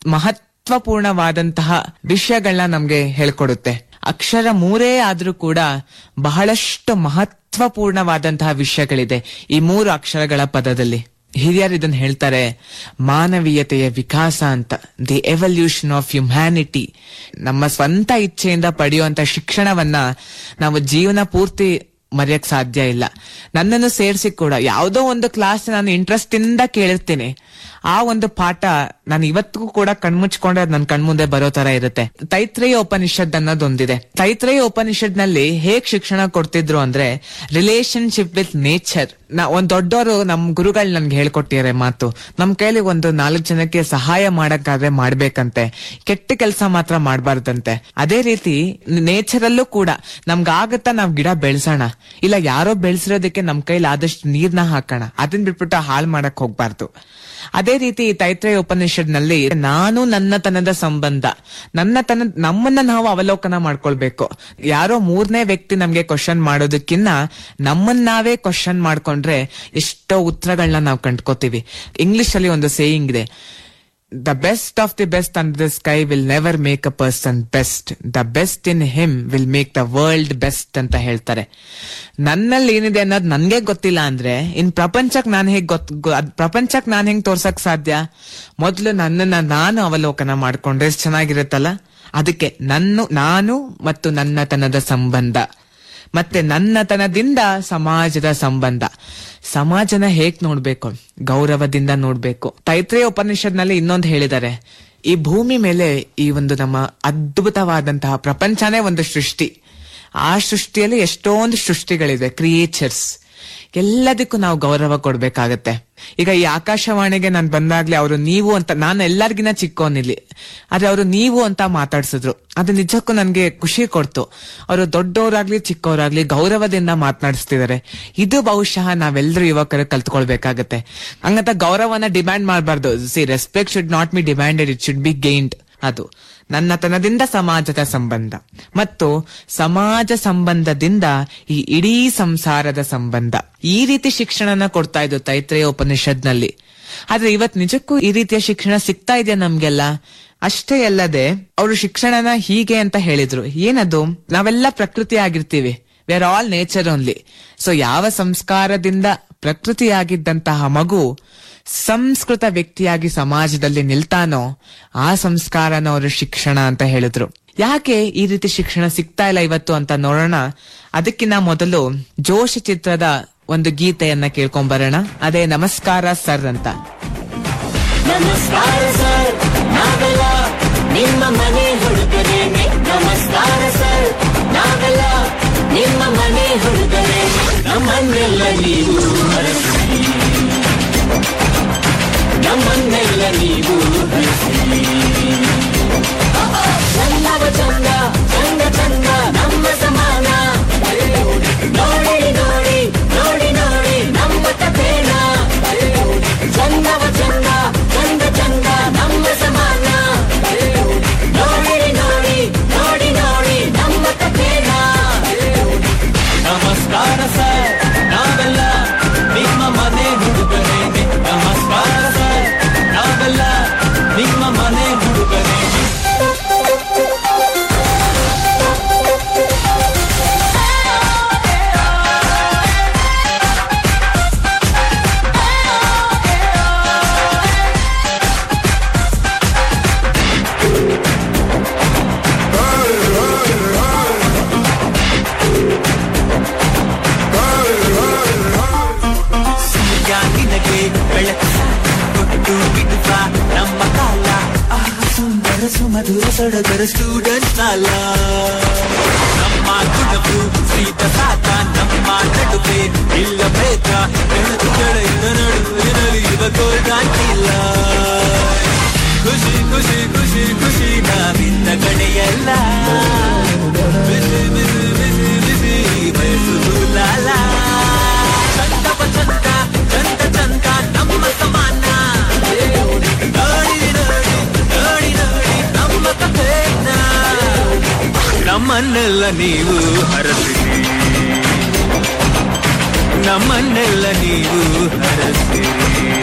ಮಹತ್ವಪೂರ್ಣವಾದಂತಹ ವಿಷಯಗಳನ್ನ ನಮ್ಗೆ ಹೇಳ್ಕೊಡುತ್ತೆ ಅಕ್ಷರ ಮೂರೇ ಆದ್ರೂ ಕೂಡ ಬಹಳಷ್ಟು ಮಹತ್ವಪೂರ್ಣವಾದಂತಹ ವಿಷಯಗಳಿದೆ ಈ ಮೂರು ಅಕ್ಷರಗಳ ಪದದಲ್ಲಿ ಹಿರಿಯರು ಇದನ್ನ ಹೇಳ್ತಾರೆ ಮಾನವೀಯತೆಯ ವಿಕಾಸ ಅಂತ ದಿ ಎವಲ್ಯೂಷನ್ ಆಫ್ ಹ್ಯುಮ್ಯಾನಿಟಿ ನಮ್ಮ ಸ್ವಂತ ಇಚ್ಛೆಯಿಂದ ಪಡೆಯುವಂತ ಶಿಕ್ಷಣವನ್ನ ನಾವು ಜೀವನ ಪೂರ್ತಿ ಮರೆಯಕ್ ಸಾಧ್ಯ ಇಲ್ಲ ನನ್ನನ್ನು ಸೇರಿಸಿ ಕೂಡ ಯಾವುದೋ ಒಂದು ಕ್ಲಾಸ್ ನಾನು ಇಂಟ್ರೆಸ್ಟ್ ಇಂದ ಕೇಳಿರ್ತೀನಿ ಆ ಒಂದು ಪಾಠ ನಾನು ಇವತ್ತಿಗೂ ಕೂಡ ಕಣ್ಮುಚ್ಕೊಂಡ್ರೆ ಅದು ನನ್ನ ಕಣ್ಮುಂದೆ ಬರೋ ತರ ಇರುತ್ತೆ ತೈತ್ರೇಯ ಉಪನಿಷತ್ ಅನ್ನೋದೊಂದಿದೆ ತೈತ್ರೇಯ ಉಪನಿಷತ್ ನಲ್ಲಿ ಹೇಗ್ ಶಿಕ್ಷಣ ಕೊಡ್ತಿದ್ರು ಅಂದ್ರೆ ರಿಲೇಶನ್ಶಿಪ್ ವಿತ್ ನೇಚರ್ ನಾ ಒಂದ್ ದೊಡ್ಡವರು ನಮ್ ಗುರುಗಳು ನನ್ಗೆ ಹೇಳ್ಕೊಟ್ಟಿದ್ದಾರೆ ಮಾತು ನಮ್ ಕೈಲಿ ಒಂದು ನಾಲ್ಕು ಜನಕ್ಕೆ ಸಹಾಯ ಮಾಡಕ್ಕಾದ್ರೆ ಮಾಡ್ಬೇಕಂತೆ ಕೆಟ್ಟ ಕೆಲಸ ಮಾತ್ರ ಮಾಡಬಾರ್ದಂತೆ ಅದೇ ರೀತಿ ನೇಚರ್ ಅಲ್ಲೂ ಕೂಡ ನಮ್ಗಾಗತ್ತಾ ನಾವ್ ಗಿಡ ಬೆಳ್ಸೋಣ ಇಲ್ಲ ಯಾರೋ ಬೆಳೆಸಿರೋದಕ್ಕೆ ನಮ್ ಕೈಲಿ ಆದಷ್ಟು ನೀರ್ನ ಹಾಕೋಣ ಅದನ್ನ ಬಿಟ್ಬಿಟ್ಟು ಹಾಳು ಮಾಡಕ್ ಹೋಗ್ಬಾರ್ದು ಅದೇ ರೀತಿ ಈ ತೈತ್ರೇಯ ಉಪನಿಷತ್ನಲ್ಲಿ ನಾನು ನನ್ನತನದ ಸಂಬಂಧ ನನ್ನತನ ನಮ್ಮನ್ನ ನಾವು ಅವಲೋಕನ ಮಾಡ್ಕೊಳ್ಬೇಕು ಯಾರೋ ಮೂರನೇ ವ್ಯಕ್ತಿ ನಮ್ಗೆ ಕ್ವಶನ್ ಮಾಡೋದಕ್ಕಿನ್ನ ನಮ್ಮನ್ನ ನಾವೇ ಕ್ವಶನ್ ಮಾಡ್ಕೊಂಡ್ರೆ ಎಷ್ಟೋ ಉತ್ತರಗಳನ್ನ ನಾವು ಕಂಡ್ಕೋತೀವಿ ಇಂಗ್ಲಿಷ್ ಅಲ್ಲಿ ಒಂದು ಸೇಯಿಂಗ್ ಇದೆ the best of the best and the sky will never make a person best the best in him will make the world best ಅಂತ ಹೇಳ್ತಾರೆ ನನ್ನಲ್ಲಿ ಏನಿದೆ ಅನ್ನೋದು ನನ್ಗೆ ಗೊತ್ತಿಲ್ಲ ಅಂದ್ರೆ ಇನ್ ಪ್ರಪಂಚಕ್ ನಾನು ಹೇಗ್ ಗೊತ್ ಗೊ- ಅದ್ ಪ್ರಪಂಚಕ್ ನಾನ್ ಹೆಂಗ್ ತೋರ್ಸಕ್ ಸಾಧ್ಯ ಮೊದ್ಲು ನನ್ನನ್ನ ನಾನು ಅವಲೋಕನ ಮಾಡ್ಕೊಂಡ್ರೆ ಎಷ್ಟ್ ಚೆನ್ನಾಗಿರುತ್ತಲ್ಲ ಅದಕ್ಕೆ ನನ್ನ ನಾನು ಮತ್ತು ನನ್ನತನದ ಸಂಬಂಧ ಮತ್ತೆ ನನ್ನತನದಿಂದ ಸಮಾಜದ ಸಂಬಂಧ ಸಮಾಜನ ಹೇಗ್ ನೋಡ್ಬೇಕು ಗೌರವದಿಂದ ನೋಡ್ಬೇಕು ತೈತ್ರೇಯ ಉಪನಿಷತ್ನಲ್ಲಿ ಇನ್ನೊಂದು ಹೇಳಿದ್ದಾರೆ ಈ ಭೂಮಿ ಮೇಲೆ ಈ ಒಂದು ನಮ್ಮ ಅದ್ಭುತವಾದಂತಹ ಪ್ರಪಂಚನೇ ಒಂದು ಸೃಷ್ಟಿ ಆ ಸೃಷ್ಟಿಯಲ್ಲಿ ಎಷ್ಟೊಂದು ಸೃಷ್ಟಿಗಳಿದೆ ಕ್ರಿಯೇಚರ್ಸ್ ಎಲ್ಲದಕ್ಕೂ ನಾವು ಗೌರವ ಕೊಡ್ಬೇಕಾಗತ್ತೆ ಈಗ ಈ ಆಕಾಶವಾಣಿಗೆ ನಾನು ಬಂದಾಗ್ಲೇ ಅವರು ನೀವು ಅಂತ ನಾನು ಎಲ್ಲರಿಗಿನ ಚಿಕ್ಕೋನಿಲ್ಲಿ ಆದ್ರೆ ಅವರು ನೀವು ಅಂತ ಮಾತಾಡ್ಸಿದ್ರು ಅದು ನಿಜಕ್ಕೂ ನನ್ಗೆ ಖುಷಿ ಕೊಡ್ತು ಅವರು ದೊಡ್ಡವರಾಗ್ಲಿ ಚಿಕ್ಕವರಾಗ್ಲಿ ಗೌರವದಿಂದ ಮಾತನಾಡಿಸ್ತಿದ್ದಾರೆ ಇದು ಬಹುಶಃ ನಾವೆಲ್ಲರೂ ಯುವಕರು ಕಲ್ತ್ಕೊಳ್ಬೇಕಾಗತ್ತೆ ಹಂಗಂತ ಗೌರವನ ಡಿಮ್ಯಾಂಡ್ ಮಾಡಬಾರ್ದು see respect should not be demanded it should be gained ಅದು ನನ್ನತನದಿಂದ ಸಮಾಜದ ಸಂಬಂಧ ಮತ್ತು ಸಮಾಜ ಸಂಬಂಧದಿಂದ ಈ ಇಡೀ ಸಂಸಾರದ ಸಂಬಂಧ ಈ ರೀತಿ ಶಿಕ್ಷಣನ ಕೊಡ್ತಾ ಇದ್ದು ತೈತ್ರೇಯ ಉಪನಿಷತ್ನಲ್ಲಿ ಆದ್ರೆ ಇವತ್ ನಿಜಕ್ಕೂ ಈ ರೀತಿಯ ಶಿಕ್ಷಣ ಸಿಗ್ತಾ ಇದೆಯಾ ನಮ್ಗೆಲ್ಲ ಅಷ್ಟೇ ಅಲ್ಲದೆ ಅವರು ಶಿಕ್ಷಣನ ಹೀಗೆ ಅಂತ ಹೇಳಿದ್ರು ಏನದು ನಾವೆಲ್ಲ ಪ್ರಕೃತಿ ಆಗಿರ್ತೀವಿ we are all nature only so ಯಾವ ಸಂಸ್ಕಾರದಿಂದ ಪ್ರಕೃತಿಯಾಗಿದ್ದಂತಹ ಮಗು ಸಂಸ್ಕೃತ ವ್ಯಕ್ತಿಯಾಗಿ ಸಮಾಜದಲ್ಲಿ ನಿಲ್ತಾನೋ ಆ ಸಂಸ್ಕಾರನ ಅವರು ಶಿಕ್ಷಣ ಅಂತ ಹೇಳಿದ್ರು ಯಾಕೆ ಈ ರೀತಿ ಶಿಕ್ಷಣ ಸಿಗ್ತಾ ಇಲ್ಲ ಇವತ್ತು ಅಂತ ನೋಡೋಣ ಅದಕ್ಕಿಂತ ಮೊದಲು ಜೋಶ್ ಚಿತ್ರದ ಒಂದು ಗೀತೆಯನ್ನ ಕೇಳ್ಕೊಂಬರೋಣ ಅದೇ ನಮಸ್ಕಾರ ಸರ್ ಅಂತ ನಮಸ್ಕಾರ ಸರ್ ನಾವೆಲ್ಲ ನಿಮ್ಮ ಮನೆ ಹುಡುಗರೇನೆ ನಮಸ್ಕಾರ ಸರ್ ನಾವೆಲ್ಲ ನಿಮ್ಮ ಮನೆ ಹುಡುಗರೇನೆ ನಮ್ಮನ್ನೆಲ್ಲ ನೀವು ಹರಸಿ ನಮ್ಮನ್ನೆಲ್ಲ ನೀವು ಹರಸಿ ಚಂದವ ಚಂದ ಚಂದ ಚಂದ ನಮ್ಮ ಸಮಾನ ನೋಡಿ ನೋಡಿ ನೋಡಿ ನೋಡಿ ನಮ್ಮ ಕಥೇನ ಚಂದವ ಚಂದ ಚಂದ ಚಂದ ನಮ್ಮ ಸಮಾನ ನೋಡಿ ನೋಡಿ ಬಿಟ್ಟು ಬಿಟ್ಟು ನಮ್ಮ ಕಾಲ ಆ ಸುಂದರ ಸುಮಧುರ ಸಡಗರ ಸ್ಟೂಡೆಂಟ್ ಕಾಲ ನಮ್ಮ ಗುಣವು ಸೀತ ಸಾತ ನಮ್ಮ ನಡುವೆ ಇಲ್ಲ ಭೇದ ಬೆಳೆದು ಕೆಳೆಯದ ನಡುವಿನಲ್ಲಿ ಇವ ಗೋಲ್ಡಾಂಟಿಲ್ಲ ಖುಷಿ ಖುಷಿ ಖುಷಿ ಖುಷಿ ನಾವಿಂದ ಕಡೆಯಲ್ಲ ಬಿಸಿ ಬಿಸಿ ಬಿಸಿ ಬಿಸಿ ಬಯಸುದು ಲಾಲ ಚಂದವ ಚಂದ ಚಂದ ಚಂದ ನಮ್ಮ ಸಮಾನ ನೋಡಿ ನೋಡಿ ನೋಡಿ ನೋಡಿ ನಮ್ಮ ಕಥೆನ ನಮ್ಮನ್ನೆಲ್ಲ ನೀವು ಹರಸಿರಿ ನಮ್ಮನ್ನೆಲ್ಲ ನೀವು ಹರಸಿರಿ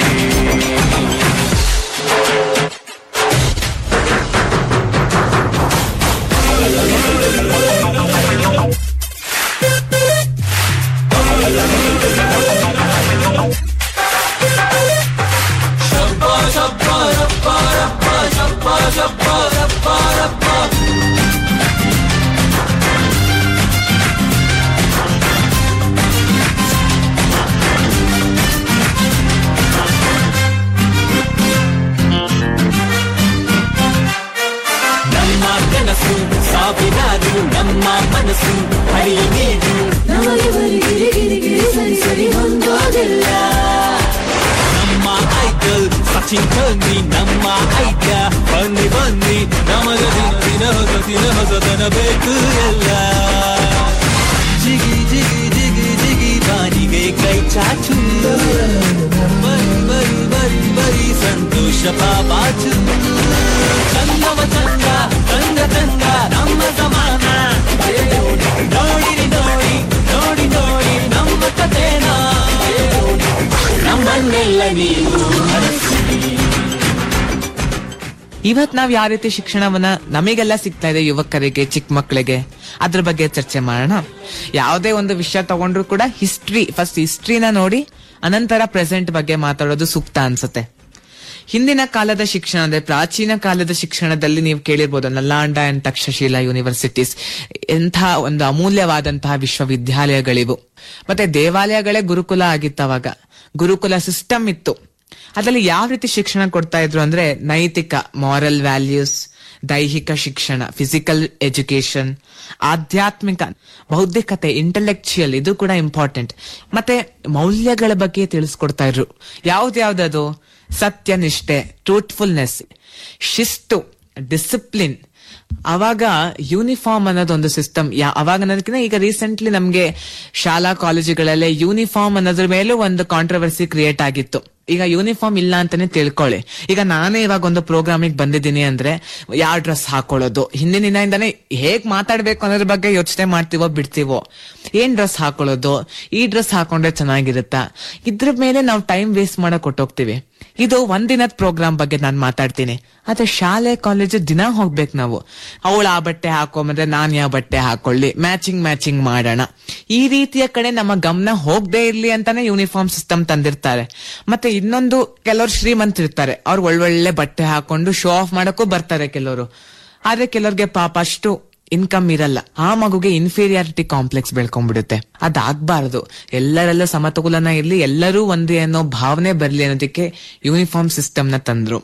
ನಮ್ಮ ಕನಸು ಸಾವಿರಾರು ನಮ್ಮ ಮನಸ್ಸು ಹರಿಯ ನೀರು ನಮಗೆ ಬರಿ ಗಿರಿ ಗಿರಿ ಗಿರಿ ಸರಿ ಸರಿ ಹೊಂದೋದಿಲ್ಲ ನಮ್ಮ ಐಡಲ್ ಸಚಿನ್ ಬನ್ನಿ ನಮ್ಮ ಐಡ್ಯ ಬನ್ನಿ ಬನ್ನಿ ನಮಗ ದಿನ ದಿನ ಹೊಸ ದಿನ ಹೊಸತನ ಬೇಕು ಎಲ್ಲ ಜಿಗಿ ಜಿಗಿ ಜಿಗಿ ಜಿಗಿ ಬಾರಿಗೆ ಕೈ ಚಾಚು ಬರಿ ಬರಿ ಬರಿ ಬರಿ ಸಂತೋಷ ಪಾಪಾಚು ಚಂದವ ಚಂದ ಚಂದ ಚಂದ ನಮ್ಮ ಸಮಾನ ನೋಡಿರಿ ನೋಡಿ ನೋಡಿ ನೋಡಿ ನಮ್ಮ ಕಥೆನ ನಮ್ಮನ್ನೆಲ್ಲ ನೀವು ಹರಸಿರಿ ಇವತ್ ನಾವ್ ಯಾವ ರೀತಿ ಶಿಕ್ಷಣವನ್ನ ನಮಗೆಲ್ಲ ಸಿಗ್ತಾ ಇದೆ ಯುವಕರಿಗೆ ಚಿಕ್ಕ ಮಕ್ಕಳಿಗೆ ಅದ್ರ ಬಗ್ಗೆ ಚರ್ಚೆ ಮಾಡೋಣ ಯಾವುದೇ ಒಂದು ವಿಷಯ ತಗೊಂಡ್ರು ಕೂಡ ಹಿಸ್ಟ್ರಿ ಫಸ್ಟ್ ಹಿಸ್ಟ್ರಿನ ನೋಡಿ ಅನಂತರ ಪ್ರೆಸೆಂಟ್ ಬಗ್ಗೆ ಮಾತಾಡೋದು ಸೂಕ್ತ ಅನ್ಸುತ್ತೆ ಹಿಂದಿನ ಕಾಲದ ಶಿಕ್ಷಣ ಅಂದ್ರೆ ಪ್ರಾಚೀನ ಕಾಲದ ಶಿಕ್ಷಣದಲ್ಲಿ ನೀವು ಕೇಳಿರ್ಬೋದು ನಲ್ಲಾಂಡ ಅಂಡ್ ತಕ್ಷಶಿಲಾ ಯೂನಿವರ್ಸಿಟೀಸ್ ಎಂಥ ಒಂದು ಅಮೂಲ್ಯವಾದಂತಹ ವಿಶ್ವವಿದ್ಯಾಲಯಗಳಿವು ಮತ್ತೆ ದೇವಾಲಯಗಳೇ ಗುರುಕುಲ ಆಗಿತ್ತು ಅವಾಗ ಗುರುಕುಲ ಸಿಸ್ಟಮ್ ಇತ್ತು ಅದ್ರಲ್ಲಿ ಯಾವ ರೀತಿ ಶಿಕ್ಷಣ ಕೊಡ್ತಾ ಇದ್ರು ಅಂದ್ರೆ ನೈತಿಕ ಮಾರಲ್ ವ್ಯಾಲ್ಯೂಸ್ ದೈಹಿಕ ಶಿಕ್ಷಣ ಫಿಸಿಕಲ್ ಎಜುಕೇಶನ್ ಆಧ್ಯಾತ್ಮಿಕ ಬೌದ್ಧಿಕತೆ ಇಂಟೆಲೆಕ್ಚುಯಲ್ ಇದು ಕೂಡ ಇಂಪಾರ್ಟೆಂಟ್ ಮತ್ತೆ ಮೌಲ್ಯಗಳ ಬಗ್ಗೆ ತಿಳಿಸ್ಕೊಡ್ತಾ ಇದ್ರು ಯಾವ್ದ್ಯಾವ್ದದು ಸತ್ಯನಿಷ್ಠೆ ಟ್ರೂತ್ಫುಲ್ನೆಸ್ ಶಿಸ್ತು ಡಿಸಿಪ್ಲಿನ್ ಅವಾಗ ಯೂನಿಫಾರ್ಮ್ ಅನ್ನೋದು ಒಂದು ಸಿಸ್ಟಮ್ ಅವಾಗ ಅನ್ನೋದಕ್ಕಿಂತ ಈಗ ರೀಸೆಂಟ್ಲಿ ನಮ್ಗೆ ಶಾಲಾ ಕಾಲೇಜುಗಳಲ್ಲೇ ಯೂನಿಫಾರ್ಮ್ ಅನ್ನೋದ್ರ ಮೇಲೂ ಒಂದು ಕಾಂಟ್ರವರ್ಸಿ ಕ್ರಿಯೇಟ್ ಆಗಿತ್ತು ಈಗ ಯೂನಿಫಾರ್ಮ್ ಇಲ್ಲ ಅಂತಾನೆ ತಿಳ್ಕೊಳ್ಳಿ ಈಗ ನಾನೇ ಇವಾಗ ಒಂದು ಪ್ರೋಗ್ರಾಮಿಗೆ ಬಂದಿದ್ದೀನಿ ಅಂದ್ರೆ ಯಾವ ಡ್ರೆಸ್ ಹಾಕೊಳ್ಳೋದು ಹಿಂದಿನ ದಿನದಿಂದಾನೇ ಹೇಗ್ ಮಾತಾಡ್ಬೇಕು ಅನ್ನೋದ್ರ ಬಗ್ಗೆ ಯೋಚನೆ ಮಾಡ್ತೀವೋ ಬಿಡ್ತೀವೋ ಏನ್ ಡ್ರೆಸ್ ಹಾಕೊಳ್ಳೋದು ಈ ಡ್ರೆಸ್ ಹಾಕೊಂಡ್ರೆ ಚೆನ್ನಾಗಿರುತ್ತಾ ಇದ್ರ ಮೇಲೆ ನಾವು ಟೈಮ್ ವೇಸ್ಟ್ ಮಾಡಕ್ ಕೊಟ್ಟೋಗ್ತೀವಿ ಇದು ಒಂದಿನದ ಪ್ರೋಗ್ರಾಮ್ ಬಗ್ಗೆ ನಾನು ಮಾತಾಡ್ತೀನಿ ಆದ್ರೆ ಶಾಲೆ ಕಾಲೇಜು ದಿನ ಹೋಗ್ಬೇಕು ನಾವು ಅವಳು ಆ ಬಟ್ಟೆ ಹಾಕೊಂಬಂದ್ರೆ ನಾನ್ ಯಾವ ಬಟ್ಟೆ ಹಾಕೊಳ್ಳಿ ಮ್ಯಾಚಿಂಗ್ ಮ್ಯಾಚಿಂಗ್ ಮಾಡೋಣ ಈ ರೀತಿಯ ಕಡೆ ನಮ್ಮ ಗಮನ ಹೋಗದೆ ಇರ್ಲಿ ಅಂತಾನೆ ಯೂನಿಫಾರ್ಮ್ ಸಿಸ್ಟಮ್ ತಂದಿರ್ತಾರೆ ಮತ್ತೆ ಇನ್ನೊಂದು ಕೆಲವರು ಶ್ರೀಮಂತರಿರ್ತಾರೆ ಅವ್ರು ಒಳ್ಳೊಳ್ಳೆ ಬಟ್ಟೆ ಹಾಕೊಂಡು ಶೋ ಆಫ್ ಮಾಡಕ್ಕೂ ಬರ್ತಾರೆ ಕೆಲವರು ಆದ್ರೆ ಕೆಲವ್ರಿಗೆ ಪಾಪ ಅಷ್ಟು ಇನ್ಕಮ್ ಇರಲ್ಲ ಆ ಮಗುಗೆ ಇನ್ಫೀರಿಯಾರಿಟಿ ಕಾಂಪ್ಲೆಕ್ಸ್ ಬೆಳ್ಕೊಂಡ್ಬಿಡುತ್ತೆ ಅದಾಗ್ಬಾರದು ಎಲ್ಲರೆಲ್ಲ ಸಮತೋಲನ ಇರ್ಲಿ ಎಲ್ಲರೂ ಒಂದೇ ಅನ್ನೋ ಭಾವನೆ ಬರ್ಲಿ ಅನ್ನೋದಕ್ಕೆ ಯೂನಿಫಾರ್ಮ್ ಸಿಸ್ಟಮ್ ನ ತಂದ್ರು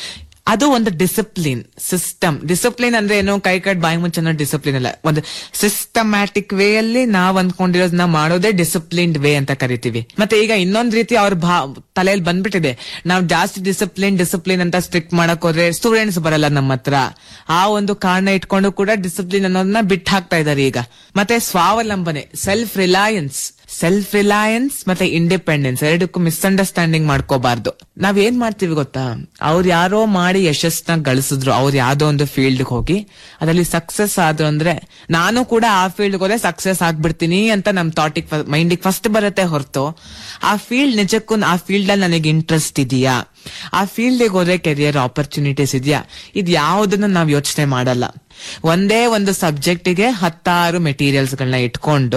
ಅದು ಒಂದು ಡಿಸಿಪ್ಲಿನ್ ಸಿಸ್ಟಮ್ ಡಿಸಿಪ್ಲಿನ್ ಅಂದ್ರೆ ಏನು ಕೈ ಕಟ್ ಬಾಯಿ ಮುಚ್ಚ ಅನ್ನೋ ಡಿಸಿಪ್ಲಿನ್ ಅಲ್ಲ ಒಂದು ಸಿಸ್ಟಮ್ಯಾಟಿಕ್ ವೇ ಅಲ್ಲಿ ನಾವ್ ಅನ್ಕೊಂಡಿರೋದನ್ನ ಮಾಡೋದೇ ಡಿಸಿಪ್ಲಿನ್ಡ್ ವೇ ಅಂತ ಕರಿತೀವಿ ಮತ್ತೆ ಈಗ ಇನ್ನೊಂದ್ ರೀತಿ ಅವ್ರ ಭಾ ತಲೆಯಲ್ಲಿ ಬಂದ್ಬಿಟ್ಟಿದೆ ನಾವ್ ಜಾಸ್ತಿ ಡಿಸಿಪ್ಲಿನ್ ಡಿಸಿಪ್ಲಿನ್ ಅಂತ ಸ್ಟ್ರಿಕ್ಟ್ ಮಾಡಕ್ ಹೋದ್ರೆ ಸ್ಟೂಡೆಂಟ್ಸ್ ಬರಲ್ಲ ನಮ್ಮ ಹತ್ರ ಆ ಒಂದು ಕಾರಣ ಇಟ್ಕೊಂಡು ಕೂಡ ಡಿಸಿಪ್ಲಿನ್ ಅನ್ನೋದನ್ನ ಬಿಟ್ಟು ಹಾಕ್ತಾ ಇದಾರೆ ಈಗ ಮತ್ತೆ ಸ್ವಾವಲಂಬನೆ ಸೆಲ್ಫ್ ರಿಲಯನ್ಸ್ ಸೆಲ್ಫ್ ರಿಲಯನ್ಸ್ ಮತ್ತೆ ಇಂಡಿಪೆಂಡೆನ್ಸ್ ಎರಡಕ್ಕೂ ಮಿಸ್ಅಂಡರ್ಸ್ಟ್ಯಾಂಡಿಂಗ್ ಮಾಡ್ಕೋಬಾರ್ದು ನಾವ್ ಏನ್ ಮಾಡ್ತೀವಿ ಗೊತ್ತಾ ಅವ್ರು ಯಾರೋ ಮಾಡಿ ಯಶಸ್ನ ಗಳಿಸಿದ್ರು ಅವ್ರು ಯಾವ್ದೋ ಒಂದು ಫೀಲ್ಡ್ ಹೋಗಿ ಅದ್ರಲ್ಲಿ ಸಕ್ಸಸ್ ಆದ್ರು ಅಂದ್ರೆ ನಾನು ಕೂಡ ಆ ಫೀಲ್ಡ್ ಹೋದ್ರೆ ಸಕ್ಸಸ್ ಆಗ್ಬಿಡ್ತೀನಿ ಅಂತ ನಮ್ ಥಾಟಿಗ್ ಮೈಂಡಿಗೆ ಫಸ್ಟ್ ಬರುತ್ತೆ ಹೊರತು ಆ ಫೀಲ್ಡ್ ನಿಜಕ್ಕೂ ಆ ಫೀಲ್ಡ್ ಅಲ್ಲಿ ನನಗೆ ಇಂಟ್ರೆಸ್ಟ್ ಇದೆಯಾ ಆ ಫೀಲ್ಡ್ ಹೋದ್ರೆ ಕೆರಿಯರ್ ಆಪರ್ಚುನಿಟೀಸ್ ಇದೆಯಾ ಇದು ಯಾವುದನ್ನ ನಾವ್ ಯೋಚನೆ ಮಾಡಲ್ಲ ಒಂದೇ ಒಂದು ಸಬ್ಜೆಕ್ಟಿಗೆ ಹತ್ತಾರು ಮೆಟೀರಿಯಲ್ಸ್ ಗಳನ್ನ ಇಟ್ಕೊಂಡು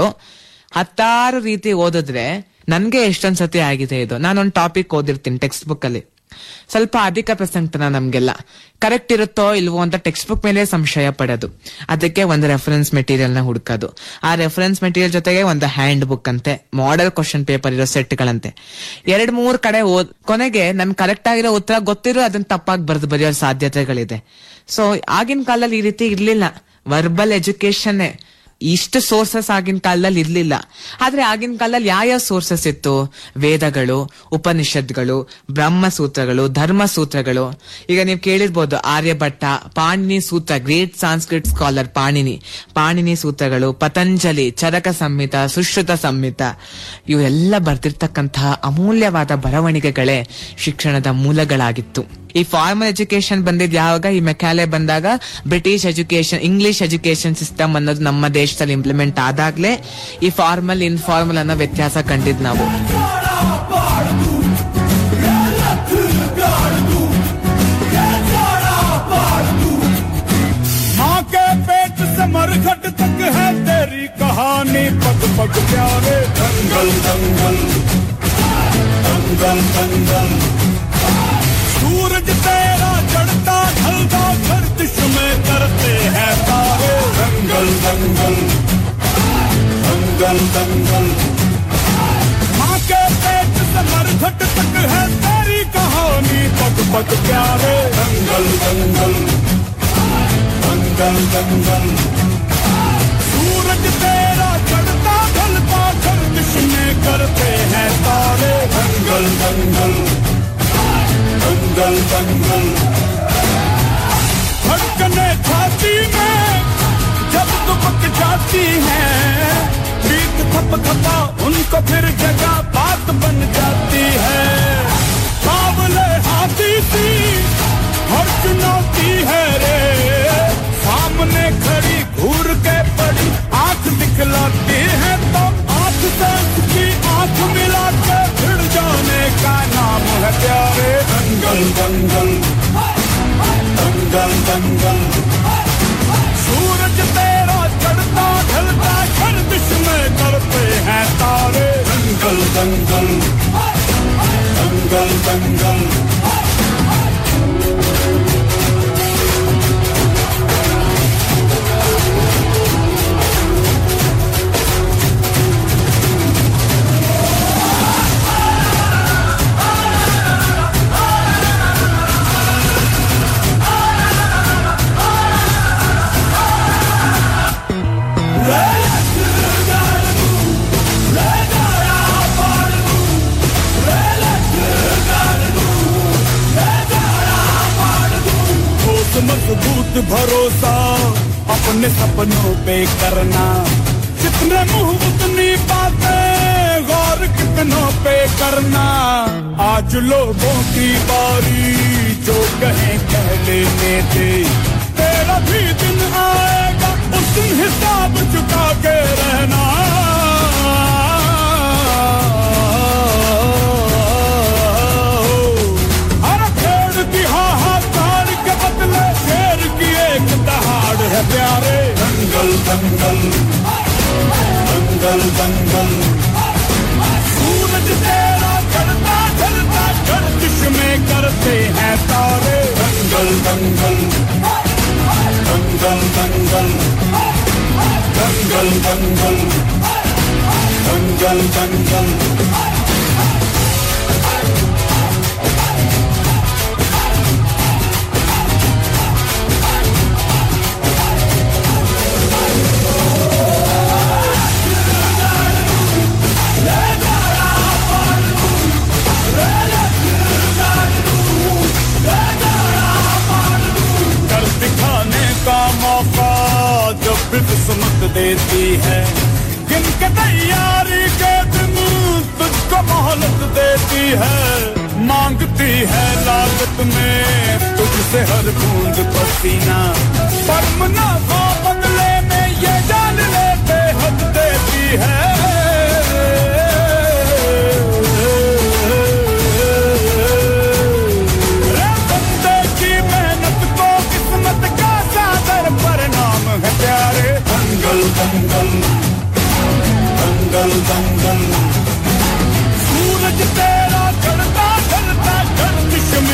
ಹತ್ತಾರು ರೀತಿ ಓದಿದ್ರೆ ನನ್ಗೆ ಎಷ್ಟೊಂದ್ ಸತಿ ಆಗಿದೆ ಇದು ನಾನೊಂದು ಟಾಪಿಕ್ ಓದಿರ್ತೀನಿ ಟೆಕ್ಸ್ಟ್ ಬುಕ್ ಅಲ್ಲಿ ಸ್ವಲ್ಪ ಅಧಿಕ ಪ್ರಸಂಗತನ ನಮ್ಗೆಲ್ಲ ಕರೆಕ್ಟ್ ಇರುತ್ತೋ ಇಲ್ವೋ ಅಂತ ಟೆಕ್ಸ್ಟ್ ಬುಕ್ ಮೇಲೆ ಸಂಶಯ ಪಡೋದು ಅದಕ್ಕೆ ಒಂದು ರೆಫರೆನ್ಸ್ ಮೆಟೀರಿಯಲ್ ನ ಹುಡುಕೋದು ಆ ರೆಫರೆನ್ಸ್ ಮೆಟೀರಿಯಲ್ ಜೊತೆಗೆ ಒಂದು ಹ್ಯಾಂಡ್ ಬುಕ್ ಅಂತೆ ಮಾಡೆಲ್ ಕ್ವಶನ್ ಪೇಪರ್ ಇರೋ ಸೆಟ್ಗಳಂತೆ ಎರಡ್ ಮೂರ್ ಕಡೆ ಓದ್ ಕೊನೆಗೆ ನಮ್ ಕರೆಕ್ಟ್ ಆಗಿರೋ ಉತ್ತರ ಗೊತ್ತಿರೋ ಅದನ್ನ ತಪ್ಪಾಗಿ ಬರೆದು ಬರೆಯೋ ಸಾಧ್ಯತೆಗಳಿದೆ ಸೊ ಆಗಿನ ಕಾಲದಲ್ಲಿ ಈ ರೀತಿ ಇರ್ಲಿಲ್ಲ ವರ್ಬಲ್ ಎಜುಕೇಶನ್ ಇಷ್ಟು ಸೋರ್ಸಸ್ ಆಗಿನ ಕಾಲದಲ್ಲಿ ಇರ್ಲಿಲ್ಲ ಆದ್ರೆ ಆಗಿನ ಕಾಲದಲ್ಲಿ ಯಾವ ಸೋರ್ಸಸ್ ಇತ್ತು ವೇದಗಳು ಉಪನಿಷತ್ಗಳು ಬ್ರಹ್ಮಸೂತ್ರಗಳು ಧರ್ಮಸೂತ್ರಗಳು ಈಗ ನೀವು ಕೇಳಿರ್ಬೋದು ಆರ್ಯಭಟ್ಟ ಪಾಣಿನಿ ಸೂತ್ರ ಗ್ರೇಟ್ ಸಾಂಸ್ಕ್ರಿಟ್ ಸ್ಕಾಲರ್ ಪಾಣಿನಿ ಪಾಣಿನಿ ಸೂತ್ರಗಳು ಪತಂಜಲಿ ಚರಕ ಸಂಹಿತ ಸುಶ್ರುತ ಸಂಹಿತ ಇವೆಲ್ಲ ಬರ್ತಿರ್ತಕ್ಕಂತಹ ಅಮೂಲ್ಯವಾದ ಬರವಣಿಗೆಗಳೇ ಶಿಕ್ಷಣದ ಮೂಲಗಳಾಗಿತ್ತು ಈ ಫಾರ್ಮಲ್ ಎಜುಕೇಶನ್ ಬಂದಿದ್ ಯಾವಾಗ ಈ ಮೆಕ್ಯಾಲೆ ಬಂದಾಗ British education English education system ಅನ್ನೋದು ನಮ್ಮ ದೇಶದಲ್ಲಿ ಇಂಪ್ಲಿಮೆಂಟ್ ಆದಾಗ್ಲೇ ಈ ಫಾರ್ಮಲ್ ಇನ್ಫಾರ್ಮಲ್ ಅನ್ನೋ ವ್ಯತ್ಯಾಸ ಕಂಡಿದ್ ನಾವು माँ के पेट से मरघट तक है तेरी कहानी पग पग प्यारे दंगल दंगल दंगल दंगल सूरज तेरा चढ़ता ढलता गर्दिश में करते हैं तारे दंगल दंगल दंगल दंगल माँ के पेट से मरघट तक है तेरी कहानी पग पग प्यारे दंगल दंगल दंगल दंगल सूरज तेरा चढ़ता ढलता गर्दिश में करते हैं तारे दंगल दंगल दंगल दंगल धड़कने छाती में जब दुबक जाती है बीत थप थपा उनको फिर जगह बात बन जाती है बावले हाथी सी हर चुनौती है रे सामने खड़ी घूर के पड़ी आंख दिखलाती है तो आंख से उसकी आंख मिला के भिड़ जाने का नाम है प्यारे दंगल दंगल दंगल दंगल सूरज तेरा चढ़ता ढलता गर्दिश में करते हैं तारे दंगल दंगल दंगल दंगल ठोस मजबूत भरोसा अपने सपनों पे करना जितने मुंह उतनी बातें गौर कितनों पे करना आज लोगों की बारी जो कहें कह लेने दे तेरा भी दिन आएगा उस दिन हिसाब चुका के रहना अरे पेड़ की हाहाकार के बदले शेर की एक दहाड़ है प्यारे दंगल दंगल दंगल दंगल सूरज तेरा चढ़ता ढलता गर्दिश में करते हैं तारे दंगल दंगल दंगल दंगल दंगल दंगल दंगल दंगल कर दिखाने का मौका जब भी किस्मत देती है जिनके तैयारी के दिन तुझको मोहलत देती है मांगती है लागत में तुझसे हर बूंद पसीना पर मुनाफा बदले में ये जान लेते हद देती है रे बंदे की मेहनत को किस्मत का सादर परिणाम है प्यारे दंगल दंगल दंगल दंगल सूरज तेरा चढ़ता ढलता गर्दिश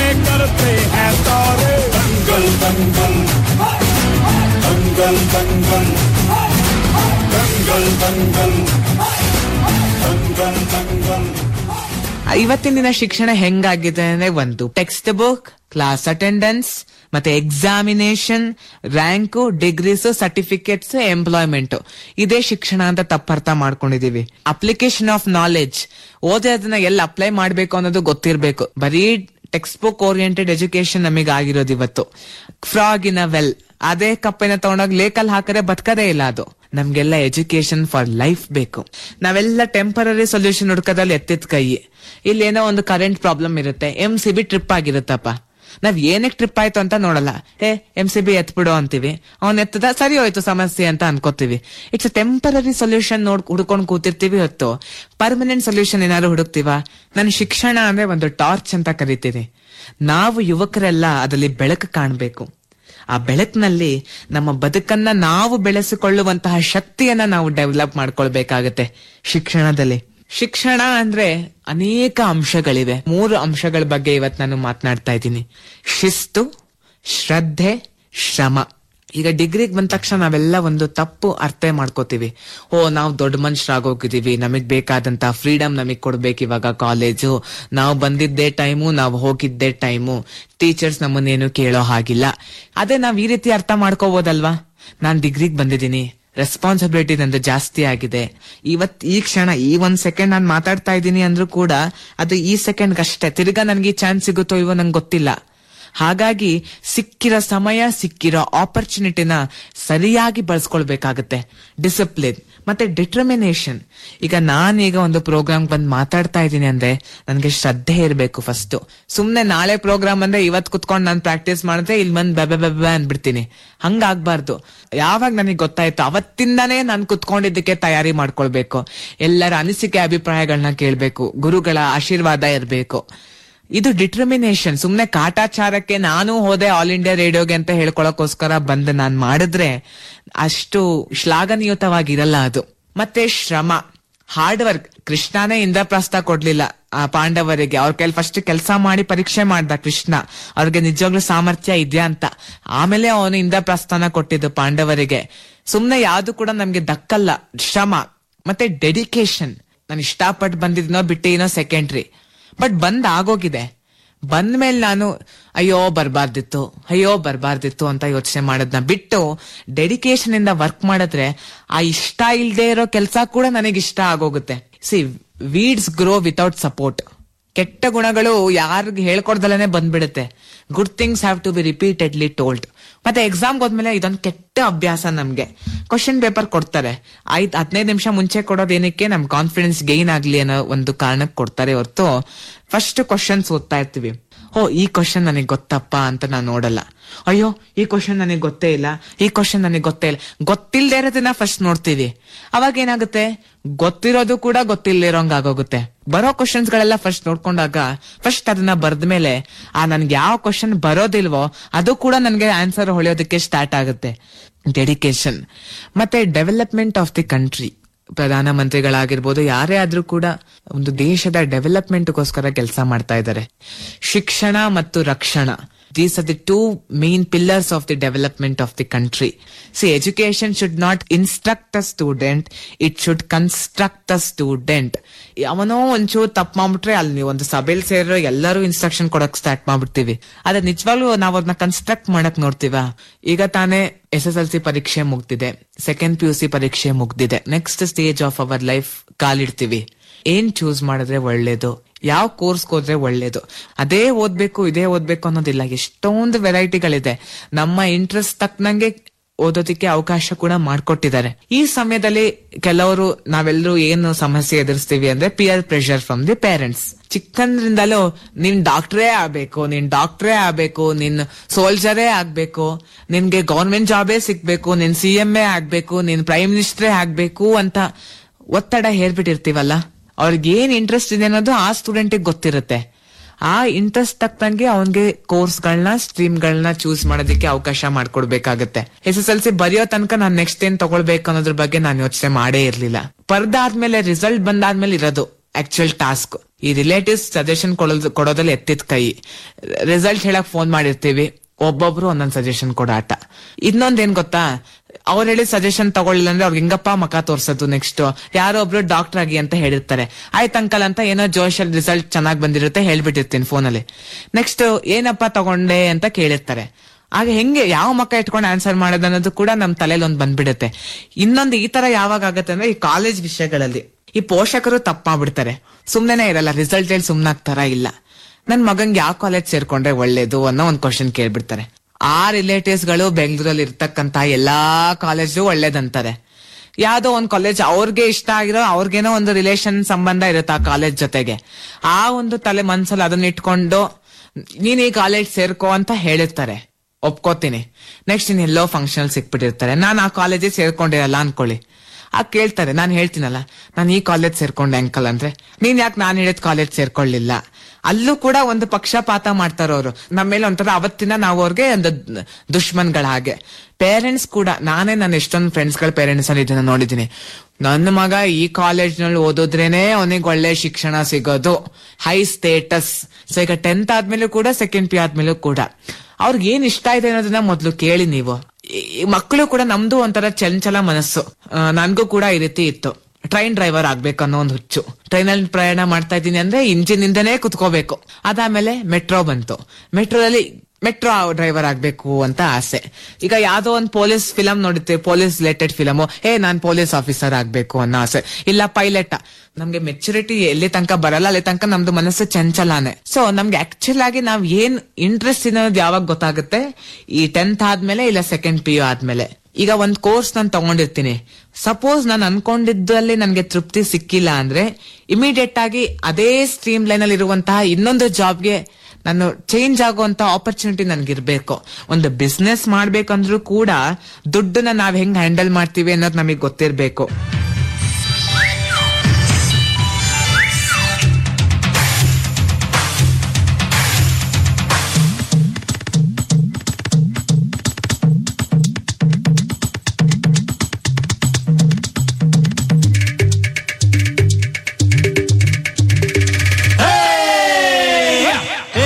ಇವತ್ತಿನ ದಿನ ಶಿಕ್ಷಣ ಹೆಂಗಾಗಿದೆ ಅಂದ್ರೆ ಒಂದು ಟೆಕ್ಸ್ಟ್ ಬುಕ್ ಕ್ಲಾಸ್ ಅಟೆಂಡೆನ್ಸ್ ಮತ್ತೆ examination rank degrees certificates employment ಇದೇ ಶಿಕ್ಷಣ ಅಂತ ತಪ್ಪರ್ಥ ಮಾಡ್ಕೊಂಡಿದೀವಿ ಅಪ್ಲಿಕೇಶನ್ ಆಫ್ ನಾಲೆಡ್ಜ್ ಓದೇ ಅದನ್ನ ಎಲ್ಲಿ ಅಪ್ಲೈ ಮಾಡ್ಬೇಕು ಅನ್ನೋದು ಗೊತ್ತಿರ್ಬೇಕು ಬರೀ ಟೆಕ್ಸ್ಟ್ ಬುಕ್ ಓರಿಯೆಂಟೆಡ್ ಎಜುಕೇಶನ್ ನಮಗೆ ಆಗಿರೋದು ಇವತ್ತು ಫ್ರಾಗ್ ಇನ್ ಅ ವೆಲ್ ಅದೇ ಕಪ್ಪೆನ ತಗೊಂಡೋಗಿ ಲೇಕಲ್ ಹಾಕರೆ ಬದುಕದೇ ಇಲ್ಲ ಅದು ನಮ್ಗೆಲ್ಲ ಎಜುಕೇಶನ್ ಫಾರ್ ಲೈಫ್ ಬೇಕು ನಾವೆಲ್ಲ ಟೆಂಪರರಿ ಸೊಲ್ಯೂಷನ್ ಹುಡ್ಕೋದಲ್ಲಿ ಎತ್ತಿದ ಕೈ ಇಲ್ಲಿ ಏನೋ ಒಂದು ಕರೆಂಟ್ ಪ್ರಾಬ್ಲಮ್ ಇರುತ್ತೆ ಎಂ ಸಿ ಬಿ ಟ್ರಿಪ್ ಆಗಿರುತ್ತಪ್ಪ ನಾವ್ ಏನಕ್ಕೆ ಟ್ರಿಪ್ ಆಯ್ತು ಅಂತ ನೋಡಲ್ಲ ಏ ಎಂ ಸಿ ಬಿ ಎತ್ಬಿಡು ಅಂತೀವಿ ಅವ್ನ್ ಎತ್ತದ ಸರಿ ಹೋಯ್ತು ಸಮಸ್ಯೆ ಅಂತ ಅನ್ಕೋತೀವಿ ಇಟ್ಸ್ ಅ ಟೆಂಪರರಿ ಸೊಲ್ಯೂಷನ್ ನೋಡ್ ಹುಡ್ಕೊಂಡ್ ಕೂತಿರ್ತೀವಿ ಹೊತ್ತು ಪರ್ಮನೆಂಟ್ ಸೊಲ್ಯೂಷನ್ ಏನಾದ್ರು ಹುಡುಕ್ತಿವ ನನ್ನ ಶಿಕ್ಷಣ ಅಂದ್ರೆ ಒಂದು ಟಾರ್ಚ್ ಅಂತ ಕರಿತೀವಿ ನಾವು ಯುವಕರೆಲ್ಲ ಅದರಲ್ಲಿ ಬೆಳಕು ಕಾಣಬೇಕು ಆ ಬೆಳಕಿನಲ್ಲಿ ನಮ್ಮ ಬದುಕನ್ನ ನಾವು ಬೆಳೆಸಿಕೊಳ್ಳುವಂತಹ ಶಕ್ತಿಯನ್ನ ನಾವು ಡೆವಲಪ್ ಮಾಡ್ಕೊಳ್ಬೇಕಾಗತ್ತೆ ಶಿಕ್ಷಣದಲ್ಲಿ ಶಿಕ್ಷಣ ಅಂದ್ರೆ ಅನೇಕ ಅಂಶಗಳಿವೆ ಮೂರು ಅಂಶಗಳ ಬಗ್ಗೆ ಇವತ್ತು ನಾನು ಮಾತನಾಡ್ತಾ ಇದ್ದೀನಿ ಶಿಸ್ತು ಶ್ರದ್ಧೆ ಶ್ರಮ ಈಗ ಡಿಗ್ರಿಗೆ ಬಂದ ತಕ್ಷಣ ನಾವೆಲ್ಲ ಒಂದು ತಪ್ಪು ಅರ್ಥ ಮಾಡ್ಕೋತೀವಿ ಓ ನಾವು ದೊಡ್ಡ ಮನುಷ್ಯರಾಗೋಗಿದೀವಿ ನಮಗ್ ಬೇಕಾದಂತ ಫ್ರೀಡಮ್ ನಮಗ್ ಕೊಡ್ಬೇಕು ಇವಾಗ ಕಾಲೇಜು ನಾವು ಬಂದಿದ್ದೇ ಟೈಮು ನಾವು ಹೋಗಿದ್ದೇ ಟೈಮು ಟೀಚರ್ಸ್ ನಮ್ಮನ್ನೇನು ಕೇಳೋ ಹಾಗಿಲ್ಲ ಅದೇ ನಾವ್ ಈ ರೀತಿ ಅರ್ಥ ಮಾಡ್ಕೋಬೋದಲ್ವಾ ನಾನ್ ಡಿಗ್ರಿಗೆ ಬಂದಿದ್ದೀನಿ ರೆಸ್ಪಾನ್ಸಿಬಿಲಿಟಿ ನಂದು ಜಾಸ್ತಿ ಆಗಿದೆ ಇವತ್ ಈ ಕ್ಷಣ ಈ ಒಂದ್ ಸೆಕೆಂಡ್ ನಾನು ಮಾತಾಡ್ತಾ ಇದ್ದೀನಿ ಅಂದ್ರೂ ಕೂಡ ಅದು ಈ ಸೆಕೆಂಡ್ ಅಷ್ಟೇ ತಿರ್ಗಾ ನನ್ಗೆ ಈ ಚಾನ್ಸ್ ಸಿಗುತ್ತೋ ಇವೋ ನಂಗೆ ಗೊತ್ತಿಲ್ಲ ಹಾಗಾಗಿ ಸಿಕ್ಕಿರೋ ಸಮಯ ಸಿಕ್ಕಿರೋ ಆಪರ್ಚುನಿಟಿನ ಸರಿಯಾಗಿ ಬಳಸ್ಕೊಳ್ಬೇಕಾಗತ್ತೆ ಡಿಸಿಪ್ಲಿನ್ ಮತ್ತೆ ಡಿಟರ್ಮಿನೇಷನ್ ಈಗ ನಾನೀಗ ಒಂದು ಪ್ರೋಗ್ರಾಮ್ ಬಂದ್ ಮಾತಾಡ್ತಾ ಇದ್ದೀನಿ ಅಂದ್ರೆ ನನ್ಗೆ ಶ್ರದ್ಧೆ ಇರಬೇಕು ಫಸ್ಟ್ ಸುಮ್ನೆ ನಾಳೆ ಪ್ರೋಗ್ರಾಮ್ ಅಂದ್ರೆ ಇವತ್ ಕುತ್ಕೊಂಡು ನಾನು ಪ್ರಾಕ್ಟೀಸ್ ಮಾಡಿದ್ರೆ ಇಲ್ಲಿ ಬಂದ್ ಬೆಬೆ ಬೆಬೆ ಅನ್ಬಿಡ್ತೀನಿ ಹಂಗಾಗ್ಬಾರ್ದು ಯಾವಾಗ ನನಗೆ ಗೊತ್ತಾಯ್ತು ಅವತ್ತಿಂದಾನೇ ನಾನು ಕುತ್ಕೊಂಡಿದ್ದಕ್ಕೆ ತಯಾರಿ ಮಾಡ್ಕೊಳ್ಬೇಕು ಎಲ್ಲರ ಅನಿಸಿಕೆ ಅಭಿಪ್ರಾಯಗಳನ್ನ ಕೇಳ್ಬೇಕು ಗುರುಗಳ ಆಶೀರ್ವಾದ ಇರಬೇಕು ಇದು ಡಿಟರ್ಮಿನೇಷನ್ ಸುಮ್ನೆ ಕಾಟಾಚಾರಕ್ಕೆ ನಾನು ಹೋದೆ ಆಲ್ ಇಂಡಿಯಾ ರೇಡಿಯೋಗೆ ಅಂತ ಹೇಳ್ಕೊಳಕೋಸ್ಕರ ಬಂದ್ ನಾನ್ ಮಾಡಿದ್ರೆ ಅಷ್ಟು ಶ್ಲಾಘನೀಯತವಾಗಿರಲ್ಲ ಅದು ಮತ್ತೆ ಶ್ರಮ ಹಾರ್ಡ್ ವರ್ಕ್ ಕೃಷ್ಣನೇ ಇಂದ್ರಪ್ರಸ್ಥ ಕೊಡ್ಲಿಲ್ಲ ಆ ಪಾಂಡವರಿಗೆ ಅವ್ರ ಕೈಲಿ ಫಸ್ಟ್ ಕೆಲಸ ಮಾಡಿ ಪರೀಕ್ಷೆ ಮಾಡ್ದ ಕೃಷ್ಣ ಅವ್ರಿಗೆ ನಿಜವಾಗ್ಲೂ ಸಾಮರ್ಥ್ಯ ಇದೆಯಾ ಅಂತ ಆಮೇಲೆ ಅವನು ಇಂದ್ರಪ್ರಸ್ಥಾನ ಕೊಟ್ಟಿದ್ದು ಪಾಂಡವರಿಗೆ ಸುಮ್ನೆ ಯಾವ್ದು ಕೂಡ ನಮ್ಗೆ ದಕ್ಕಲ್ಲ ಶ್ರಮ ಮತ್ತೆ ಡೆಡಿಕೇಶನ್ ನಾನು ಇಷ್ಟಪಟ್ಟು ಬಂದಿದ್ದೀನೋ ಬಿಟ್ಟಿನೋ ಸೆಕೆಂಡ್ರಿ ಬಟ್ ಬಂದ್ ಆಗೋಗಿದೆ ಬಂದ್ಮೇಲೆ ನಾನು ಅಯ್ಯೋ ಬರ್ಬಾರ್ದಿತ್ತು ಅಯ್ಯೋ ಬರ್ಬಾರ್ದಿತ್ತು ಅಂತ ಯೋಚನೆ ಮಾಡೋದನ್ನ ಬಿಟ್ಟು ಡೆಡಿಕೇಶನ್ ಇಂದ ವರ್ಕ್ ಮಾಡಿದ್ರೆ ಆ ಇಷ್ಟ ಇಲ್ದೇ ಇರೋ ಕೆಲಸ ಕೂಡ ನನಗೆ ಇಷ್ಟ ಆಗೋಗುತ್ತೆ see weeds grow without support ಕೆಟ್ಟ ಗುಣಗಳು ಯಾರಿಗ್ ಹೇಳ್ಕೊಡ್ದಲೇ ಬಂದ್ಬಿಡುತ್ತೆ good things have to be repeatedly told ಮತ್ತೆ ಎಕ್ಸಾಮ್ ಹೋದ್ಮೇಲೆ ಇದೊಂದು ಕೆಟ್ಟ ಅಭ್ಯಾಸ ನಮ್ಗೆ ಕ್ವಶನ್ ಪೇಪರ್ ಕೊಡ್ತಾರೆ ಐದ್ ಹದಿನೈದು ನಿಮಿಷ ಮುಂಚೆ ಕೊಡೋದೇನಕ್ಕೆ ನಮ್ ಕಾನ್ಫಿಡೆನ್ಸ್ ಗೈನ್ ಆಗ್ಲಿ ಅನ್ನೋ ಒಂದು ಕಾರಣಕ್ಕೆ ಕೊಡ್ತಾರೆ ಹೊರತು ಫಸ್ಟ್ ಕ್ವಶನ್ಸ್ ಓದ್ತಾ ಇರ್ತೀವಿ ಓ ಈ ಕ್ವಶನ್ ನನಗೆ ಗೊತ್ತಪ್ಪ ಅಂತ ನಾನು ನೋಡಲ್ಲ ಅಯ್ಯೋ ಈ ಕ್ವಶನ್ ನನಗೆ ಗೊತ್ತೇ ಇಲ್ಲ ಈ ಕ್ವಶನ್ ನನಗೆ ಗೊತ್ತೇ ಇಲ್ಲ ಗೊತ್ತಿಲ್ಲದೆ ಇರೋದನ್ನ ಫಸ್ಟ್ ನೋಡ್ತೀವಿ ಅವಾಗ ಏನಾಗುತ್ತೆ ಗೊತ್ತಿರೋದು ಕೂಡ ಗೊತ್ತಿಲ್ಲದೆ ಇರೋಂಗ್ ಆಗೋಗುತ್ತೆ ಬರೋ ಕ್ವಶನ್ಸ್ ಗಳೆಲ್ಲ ಫಸ್ಟ್ ನೋಡ್ಕೊಂಡಾಗ ಫಸ್ಟ್ ಅದನ್ನ ಬರ್ದ್ಮೇಲೆ ಆ ನನ್ಗೆ ಯಾವ ಕ್ವಶನ್ ಬರೋದಿಲ್ವೋ ಅದು ಕೂಡ ನನ್ಗೆ ಆನ್ಸರ್ ಹೊಳೆಯೋದಕ್ಕೆ ಸ್ಟಾರ್ಟ್ ಆಗುತ್ತೆ ಡೆಡಿಕೇಶನ್ ಮತ್ತೆ ಡೆವಲಪ್ಮೆಂಟ್ ಆಫ್ ದಿ ಕಂಟ್ರಿ ಪ್ರಧಾನಮಂತ್ರಿಗಳಾಗಿರ್ಬೋದು ಯಾರೇ ಆದ್ರೂ ಕೂಡ ಒಂದು ದೇಶದ ಡೆವಲಪ್ಮೆಂಟ್ಗೋಸ್ಕರ ಕೆಲಸ ಮಾಡ್ತಾ ಇದ್ದಾರೆ ಶಿಕ್ಷಣ ಮತ್ತು ರಕ್ಷಣಾ these are the two main pillars of the development of the country see education should not instruct a student it should construct a student ಅವನೋ ಒಂಚೂರು ತಪ್ಪು ಮಾಡ್ಬಿಟ್ರೆ ಅಲ್ಲಿ ನೀವು ಒಂದು ಸಭೆಯಲ್ಲಿ ಸೇರೋ ಎಲ್ಲರೂ ಇನ್ಸ್ಟ್ರಕ್ಷನ್ ಕೊಡಕ್ ಸ್ಟಾರ್ಟ್ ಮಾಡ್ಬಿಡ್ತೀವಿ ಆದ್ರೆ ನಿಜವಾಗ್ಲೂ ನಾವು ಅದನ್ನ ಕನ್ಸ್ಟ್ರಕ್ಟ್ ಮಾಡಕ್ ನೋಡ್ತೀವ ಈಗ ತಾನೇ ಎಸ್ ಎಸ್ ಎಲ್ ಸಿ ಪರೀಕ್ಷೆ ಮುಗ್ದಿದೆ ಸೆಕೆಂಡ್ ಪಿ ಯು ಸಿ ಪರೀಕ್ಷೆ ಮುಗ್ದಿದೆ next stage of our life ಕಾಲಿಡ್ತೀವಿ ಏನ್ ಚೂಸ್ ಮಾಡಿದ್ರೆ ಒಳ್ಳೇದು ಯಾವ ಕೋರ್ಸ್ ಹೋದ್ರೆ ಒಳ್ಳೇದು ಅದೇ ಓದ್ಬೇಕು ಇದೇ ಓದ್ಬೇಕು ಅನ್ನೋದಿಲ್ಲ ಎಷ್ಟೊಂದು ವೆರೈಟಿಗಳಿದೆ ನಮ್ಮ ಇಂಟ್ರೆಸ್ಟ್ ತಕ್ಕನಂಗೆ ಓದೋದಕ್ಕೆ ಅವಕಾಶ ಕೂಡ ಮಾಡ್ಕೊಟ್ಟಿದ್ದಾರೆ ಈ ಸಮಯದಲ್ಲಿ ಕೆಲವರು ನಾವೆಲ್ಲರೂ ಏನು ಸಮಸ್ಯೆ ಎದುರಿಸ್ತೀವಿ ಅಂದ್ರೆ peer pressure from the parents ಚಿಕ್ಕಂದ್ರಿಂದಲೂ ನೀನ್ ಡಾಕ್ಟ್ರೇ ಆಗ್ಬೇಕು ನೀನ್ ಡಾಕ್ಟ್ರೇ ಆಗ್ಬೇಕು ನೀನ್ ಸೋಲ್ಜರೇ ಆಗ್ಬೇಕು ನಿನ್ಗೆ ಗೌರ್ಮೆಂಟ್ ಜಾಬೇ ಸಿಗ್ಬೇಕು ನೀನ್ ಸಿ ಎಂ ಎ ಆಗ್ಬೇಕು ನೀನ್ ಪ್ರೈಮ್ ಮಿನಿಸ್ಟ್ರೇ ಆಗ್ಬೇಕು ಅಂತ ಒತ್ತಡ ಹೇರ್ಬಿಟ್ಟಿರ್ತೀವಲ್ಲ ಅವ್ರಿಗೆ ಏನ್ ಇಂಟ್ರೆಸ್ಟ್ ಇದೆ ಅನ್ನೋದು ಆ ಸ್ಟೂಡೆಂಟಿಗೆ ಗೊತ್ತಿರುತ್ತೆ ಆ ಇಂಟ್ರೆಸ್ಟ್ ತಕ್ಕಂಗೆ ಅವನ್ಗೆ ಕೋರ್ಸ್ಗಳನ್ನ ಸ್ಟ್ರೀಮ್ಗಳನ್ನ ಚೂಸ್ ಮಾಡೋದಕ್ಕೆ ಅವಕಾಶ ಮಾಡ್ಕೊಡ್ಬೇಕಾಗತ್ತೆ ಎಸ್ ಎಸ್ ಎಲ್ ಸಿ ಬರೆಯೋ ತನಕ ನಾನ್ ನೆಕ್ಸ್ಟ್ ಏನ್ ತಗೊಳ್ಬೇಕು ಅನ್ನೋದ್ರ ಬಗ್ಗೆ ನಾನು ಯೋಚನೆ ಮಾಡೇ ಇರ್ಲಿಲ್ಲ ಬರ್ದಾದ್ಮೇಲೆ ರಿಸಲ್ಟ್ ಬಂದಾದ್ಮೇಲೆ ಇರೋದು ಆಕ್ಚುಯಲ್ ಟಾಸ್ಕ್ ಈ ರಿಲೇಟಿವ್ಸ್ ಸಜೆಷನ್ ಕೊಡೋದು ಕೊಡೋದ್ರಲ್ಲಿ ಎತ್ತಿದ ಕೈ ರಿಸಲ್ಟ್ ಹೇಳಕ್ ಫೋನ್ ಮಾಡಿರ್ತೀವಿ ಒಬ್ಬೊಬ್ರು ಒಂದೊಂದ್ ಸಜೆಷನ್ ಕೊಡೋ ಆಟ ಇನ್ನೊಂದೇನ್ ಗೊತ್ತಾ ಅವ್ರು ಹೇಳಿ ಸಜೆಷನ್ ತಗೊಳ್ಳಿಲ್ಲ ಅಂದ್ರೆ ಅವ್ರಿಗೆ ಹೆಂಗಪ್ಪ ಮಕ ತೋರ್ಸೋದು ನೆಕ್ಸ್ಟ್ ಯಾರೋ ಒಬ್ರು ಡಾಕ್ಟರ್ ಆಗಿ ಅಂತ ಹೇಳಿರ್ತಾರೆ ಆಯ್ತು ಅಂಕಲ್ ಅಂತ ಏನೋ ಜೋಶಲ್ ರಿಸಲ್ಟ್ ಚೆನ್ನಾಗಿ ಬಂದಿರುತ್ತೆ ಹೇಳ್ಬಿಟ್ಟಿರ್ತೀನಿ ಫೋನಲ್ಲಿ ನೆಕ್ಸ್ಟ್ ಏನಪ್ಪ ತಗೊಂಡೆ ಅಂತ ಕೇಳಿರ್ತಾರೆ ಆಗ ಹೆಂಗೆ ಯಾವ ಮಕ್ಕ ಇಟ್ಕೊಂಡು ಆನ್ಸರ್ ಮಾಡೋದು ಅನ್ನೋದು ಕೂಡ ನಮ್ ತಲೆಯಲ್ಲಿ ಒಂದ್ ಬಂದ್ಬಿಡುತ್ತೆ ಇನ್ನೊಂದು ಈ ತರ ಯಾವಾಗ ಆಗತ್ತೆ ಅಂದ್ರೆ ಈ ಕಾಲೇಜ್ ವಿಷಯಗಳಲ್ಲಿ ಈ ಪೋಷಕರು ತಪ್ಪ ಮಾಡ್ಬಿಡ್ತಾರೆ ಸುಮ್ನೆನೆ ಇರಲ್ಲ ರಿಸಲ್ಟ್ ಹೇಳಿ ಸುಮ್ನಾಗ್ತಾರ ಇಲ್ಲ ನನ್ ಮಗಂಗೆ ಯಾವ ಕಾಲೇಜ್ ಸೇರ್ಕೊಂಡ್ರೆ ಒಳ್ಳೇದು ಅನ್ನೋ ಒಂದ್ ಕ್ವಶನ್ ಕೇಳ್ಬಿಡ್ತಾರೆ ಆ ರಿಲೇಟಿವ್ಸ್ ಗಳು ಬೆಂಗಳೂರಲ್ಲಿ ಇರ್ತಕ್ಕಂತ ಎಲ್ಲಾ ಕಾಲೇಜು ಒಳ್ಳೇದಂತಾರೆ ಯಾವ್ದೋ ಒಂದ್ ಕಾಲೇಜ್ ಅವ್ರಿಗೆ ಇಷ್ಟ ಆಗಿರೋ ಅವ್ರಿಗೇನೋ ಒಂದು ರಿಲೇಷನ್ ಸಂಬಂಧ ಇರುತ್ತೆ ಆ ಕಾಲೇಜ್ ಜೊತೆಗೆ ಆ ಒಂದು ತಲೆ ಮನ್ಸಲ್ಲಿ ಅದನ್ನ ಇಟ್ಕೊಂಡು ನೀನ್ ಈ ಕಾಲೇಜ್ ಸೇರ್ಕೋ ಅಂತ ಹೇಳಿರ್ತಾರೆ ಒಪ್ಕೋತೀನಿ ನೆಕ್ಸ್ಟ್ ನೀನ್ ಎಲ್ಲೋ ಫಂಕ್ಷನ್ ಸಿಕ್ಬಿಟ್ಟಿರ್ತಾರೆ ನಾನ್ ಆ ಕಾಲೇಜಿಗೆ ಸೇರ್ಕೊಂಡಿರಲ್ಲ ಅನ್ಕೊಳ್ಳಿ ಆ ಕೇಳ್ತಾರೆ ನಾನ್ ಹೇಳ್ತೀನಲ್ಲ ನಾನ್ ಈ ಕಾಲೇಜ್ ಸೇರ್ಕೊಂಡೆ ಅಂಕಲ್ ಅಂದ್ರೆ ನೀನ್ ಯಾಕೆ ನಾನ್ ಹೇಳಿದ ಕಾಲೇಜ್ ಸೇರ್ಕೊಳ್ಳಿಲ್ಲ ಅಲ್ಲೂ ಕೂಡ ಒಂದು ಪಕ್ಷಪಾತ ಮಾಡ್ತಾರ ಅವರು ನಮ್ಮ ಮೇಲೆ ಒಂಥರ ಅವತ್ತಿನ ನಾವು ಅವ್ರಿಗೆ ಒಂದು ದುಶ್ಮನ್ಗಳ ಹಾಗೆ ಪೇರೆಂಟ್ಸ್ ಕೂಡ ನಾನೇ ನನ್ನ ಎಷ್ಟೊಂದು ಫ್ರೆಂಡ್ಸ್ ಗಳ ಪೇರೆಂಟ್ಸ್ ಅಲ್ಲಿ ಇದನ್ನ ನೋಡಿದೀನಿ ನನ್ನ ಮಗ ಈ ಕಾಲೇಜ್ ನಲ್ಲಿ ಓದಿದ್ರೇನೆ ಅವನಿಗೆ ಒಳ್ಳೆ ಶಿಕ್ಷಣ ಸಿಗೋದು ಹೈ ಸ್ಟೇಟಸ್ ಸೊ ಈಗ ಟೆಂತ್ ಆದ್ಮೇಲೂ ಕೂಡ ಸೆಕೆಂಡ್ ಪಿ ಆದ್ಮೇಲೂ ಕೂಡ ಅವ್ರಿಗೆ ಏನ್ ಇಷ್ಟ ಇದೆ ಅನ್ನೋದನ್ನ ಮೊದ್ಲು ಕೇಳಿ ನೀವು ಈ ಮಕ್ಕಳು ಕೂಡ ನಮ್ದು ಒಂಥರ ಚಂಚಲ ಮನಸ್ಸು ಆ, ನನ್ಗೂ ಕೂಡ ಈ ರೀತಿ ಇತ್ತು ಟ್ರೈನ್ ಡ್ರೈವರ್ ಆಗ್ಬೇಕು ಅನ್ನೋ ಒಂದು ಹುಚ್ಚು ಟ್ರೈನಲ್ಲಿ ಪ್ರಯಾಣ ಮಾಡ್ತಾ ಇದ್ದೀನಿ ಅಂದ್ರೆ ಇಂಜಿನ್ ಇಂದನೇ ಕುತ್ಕೋಬೇಕು ಅದಾದ್ಮೇಲೆ ಮೆಟ್ರೋ ಬಂತು ಮೆಟ್ರೋದಲ್ಲಿ ಮೆಟ್ರೋ ಡ್ರೈವರ್ ಆಗ್ಬೇಕು ಅಂತ ಆಸೆ ಈಗ ಯಾವ್ದೋ ಒಂದು ಪೊಲೀಸ್ ಫಿಲಂ ನೋಡುತ್ತೆ ಪೊಲೀಸ್ ರಿಲೇಟೆಡ್ ಫಿಲಮು ಏ ನಾನ್ ಪೊಲೀಸ್ ಆಫೀಸರ್ ಆಗ್ಬೇಕು ಅನ್ನೋ ಆಸೆ ಇಲ್ಲ ಪೈಲಟ್ ನಮ್ಗೆ ಮೆಚುರಿಟಿ ಎಲ್ಲಿ ತನಕ ಬರಲ್ಲ ಅಲ್ಲಿ ತನಕ ನಮ್ದು ಮನಸ್ಸು ಚಂಚಲಾನೆ ಸೊ ನಮ್ಗೆ ಆಕ್ಚುಲ್ ಆಗಿ ನಾವ್ ಏನ್ ಇಂಟ್ರೆಸ್ಟ್ ಅನ್ನೋದು ಯಾವಾಗ ಗೊತ್ತಾಗುತ್ತೆ ಈ ಟೆಂತ್ ಆದ್ಮೇಲೆ ಇಲ್ಲ ಸೆಕೆಂಡ್ ಪಿ ಯು ಆದ್ಮೇಲೆ ಈಗ ಒಂದ್ ಕೋರ್ಸ್ ನಾನು ತಗೊಂಡಿರ್ತೀನಿ ಸಪೋಸ್ ನಾನು ಅನ್ಕೊಂಡಿದ್ದಲ್ಲಿ ನನ್ಗೆ ತೃಪ್ತಿ ಸಿಕ್ಕಿಲ್ಲ ಅಂದ್ರೆ ಇಮಿಡಿಯೇಟ್ ಆಗಿ ಅದೇ ಸ್ಟ್ರೀಮ್ ಲೈನ್ ಅಲ್ಲಿ ಇರುವಂತಹ ಇನ್ನೊಂದು ಜಾಬ್ಗೆ ನಾನು ಚೇಂಜ್ ಆಗುವಂತ ಆಪರ್ಚುನಿಟಿ ನನ್ಗಿರ್ಬೇಕು ಒಂದು ಬಿಸ್ನೆಸ್ ಮಾಡ್ಬೇಕಂದ್ರೂ ಕೂಡ ದುಡ್ಡನ್ನ ನಾವ್ ಹೆಂಗ್ ಹ್ಯಾಂಡಲ್ ಮಾಡ್ತೀವಿ ಅನ್ನೋದು ನಮಗೆ ಗೊತ್ತಿರ್ಬೇಕು ಏ,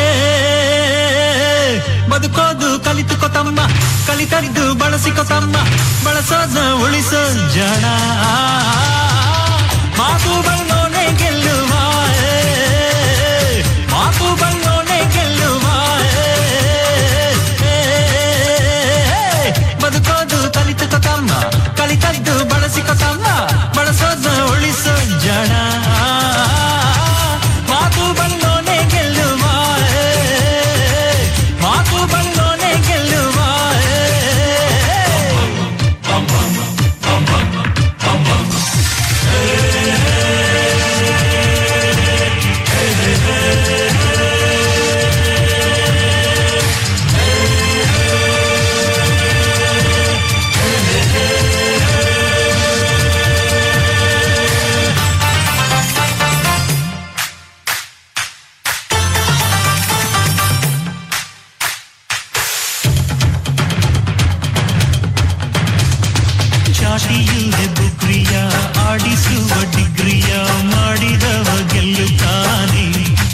ಬದುಕೋದು ಕಲಿತುಕೋ ತಮ್ಮ ಕಲಿತದ್ದು ಬಳಸಿಕೋ ತಮ್ಮ ಬಳಸೋದ ಉಳಿಸೋ ಜನ ಮಾತು ಬಣ್ಣೋನೆ ಗೆಲ್ಲುವ ಏ, ಮಾತು ಬಣ್ಣೋನೆ ಗೆಲ್ಲುವ ಏ, ಬದುಕೋದು ಕಲಿತುಕೋ ತಮ್ಮ ಕಲಿತದ್ದು ಬಳಸಿಕೋ ತಮ್ಮ ಬಳಸೋದ ಉಳಿಸೋ ಜನ ಮಾತು ಬಣ್ಣೋನೆ ಗೆಲ್ಲುವ ಏ, ಮಾತು ಬಣ್ಣೋನೆ ಗೆಲ್ಲುವ ಏ. ಚಾಟಿಯಿಲ್ಲದೆ ಬುಗ್ರಿಯ ಆಡಿಸುವ ಡಿಗ್ರಿಯ ಮಾಡಿದವ ಗೆಲ್ಲುತ್ತಾನೆ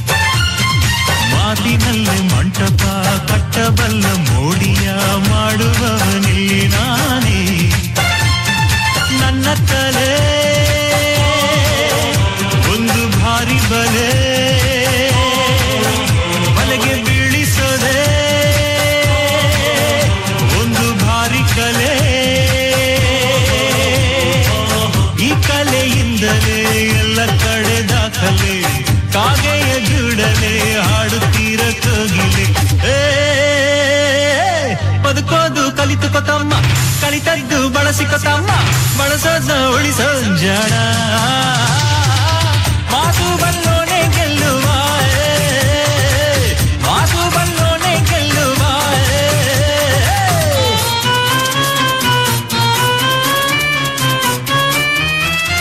ಮಾತಿನಲ್ಲೇ ಮಂಟಪ ಕಟ್ಟಬಲ್ಲ ಮೋಡಿಯ ಮಾಡುವವನಿಲ್ಲಿ ನಾನೇ ನನ್ನ ತಲೆ ಒಂದು ಭಾರಿ ಬಲೆ ಬಲೆಗೆ ಬೀಳಿಸದೆ ಒಂದು ಭಾರಿ ಕಲೆ ಈ ಕಲೆಯಿಂದಲೇ ಎಲ್ಲ ಕಡೆ ದಾಖಲೆ ಕಾಗೆಯ ಜುಡಲೆ ಹಾಡುತ್ತೀರ ಕೋಗಿಲೆ ಏ, ಬದುಕೋದು ಕಲಿತುಕೋ ತಮ್ಮ ಕಲಿತದ್ದು ಬಳಸಿಕೋ ತಮ್ಮ ಬಳಸೋದ ಉಳಿಸೋ ಜನ ಮಾತು ಬಲ್ಲೋ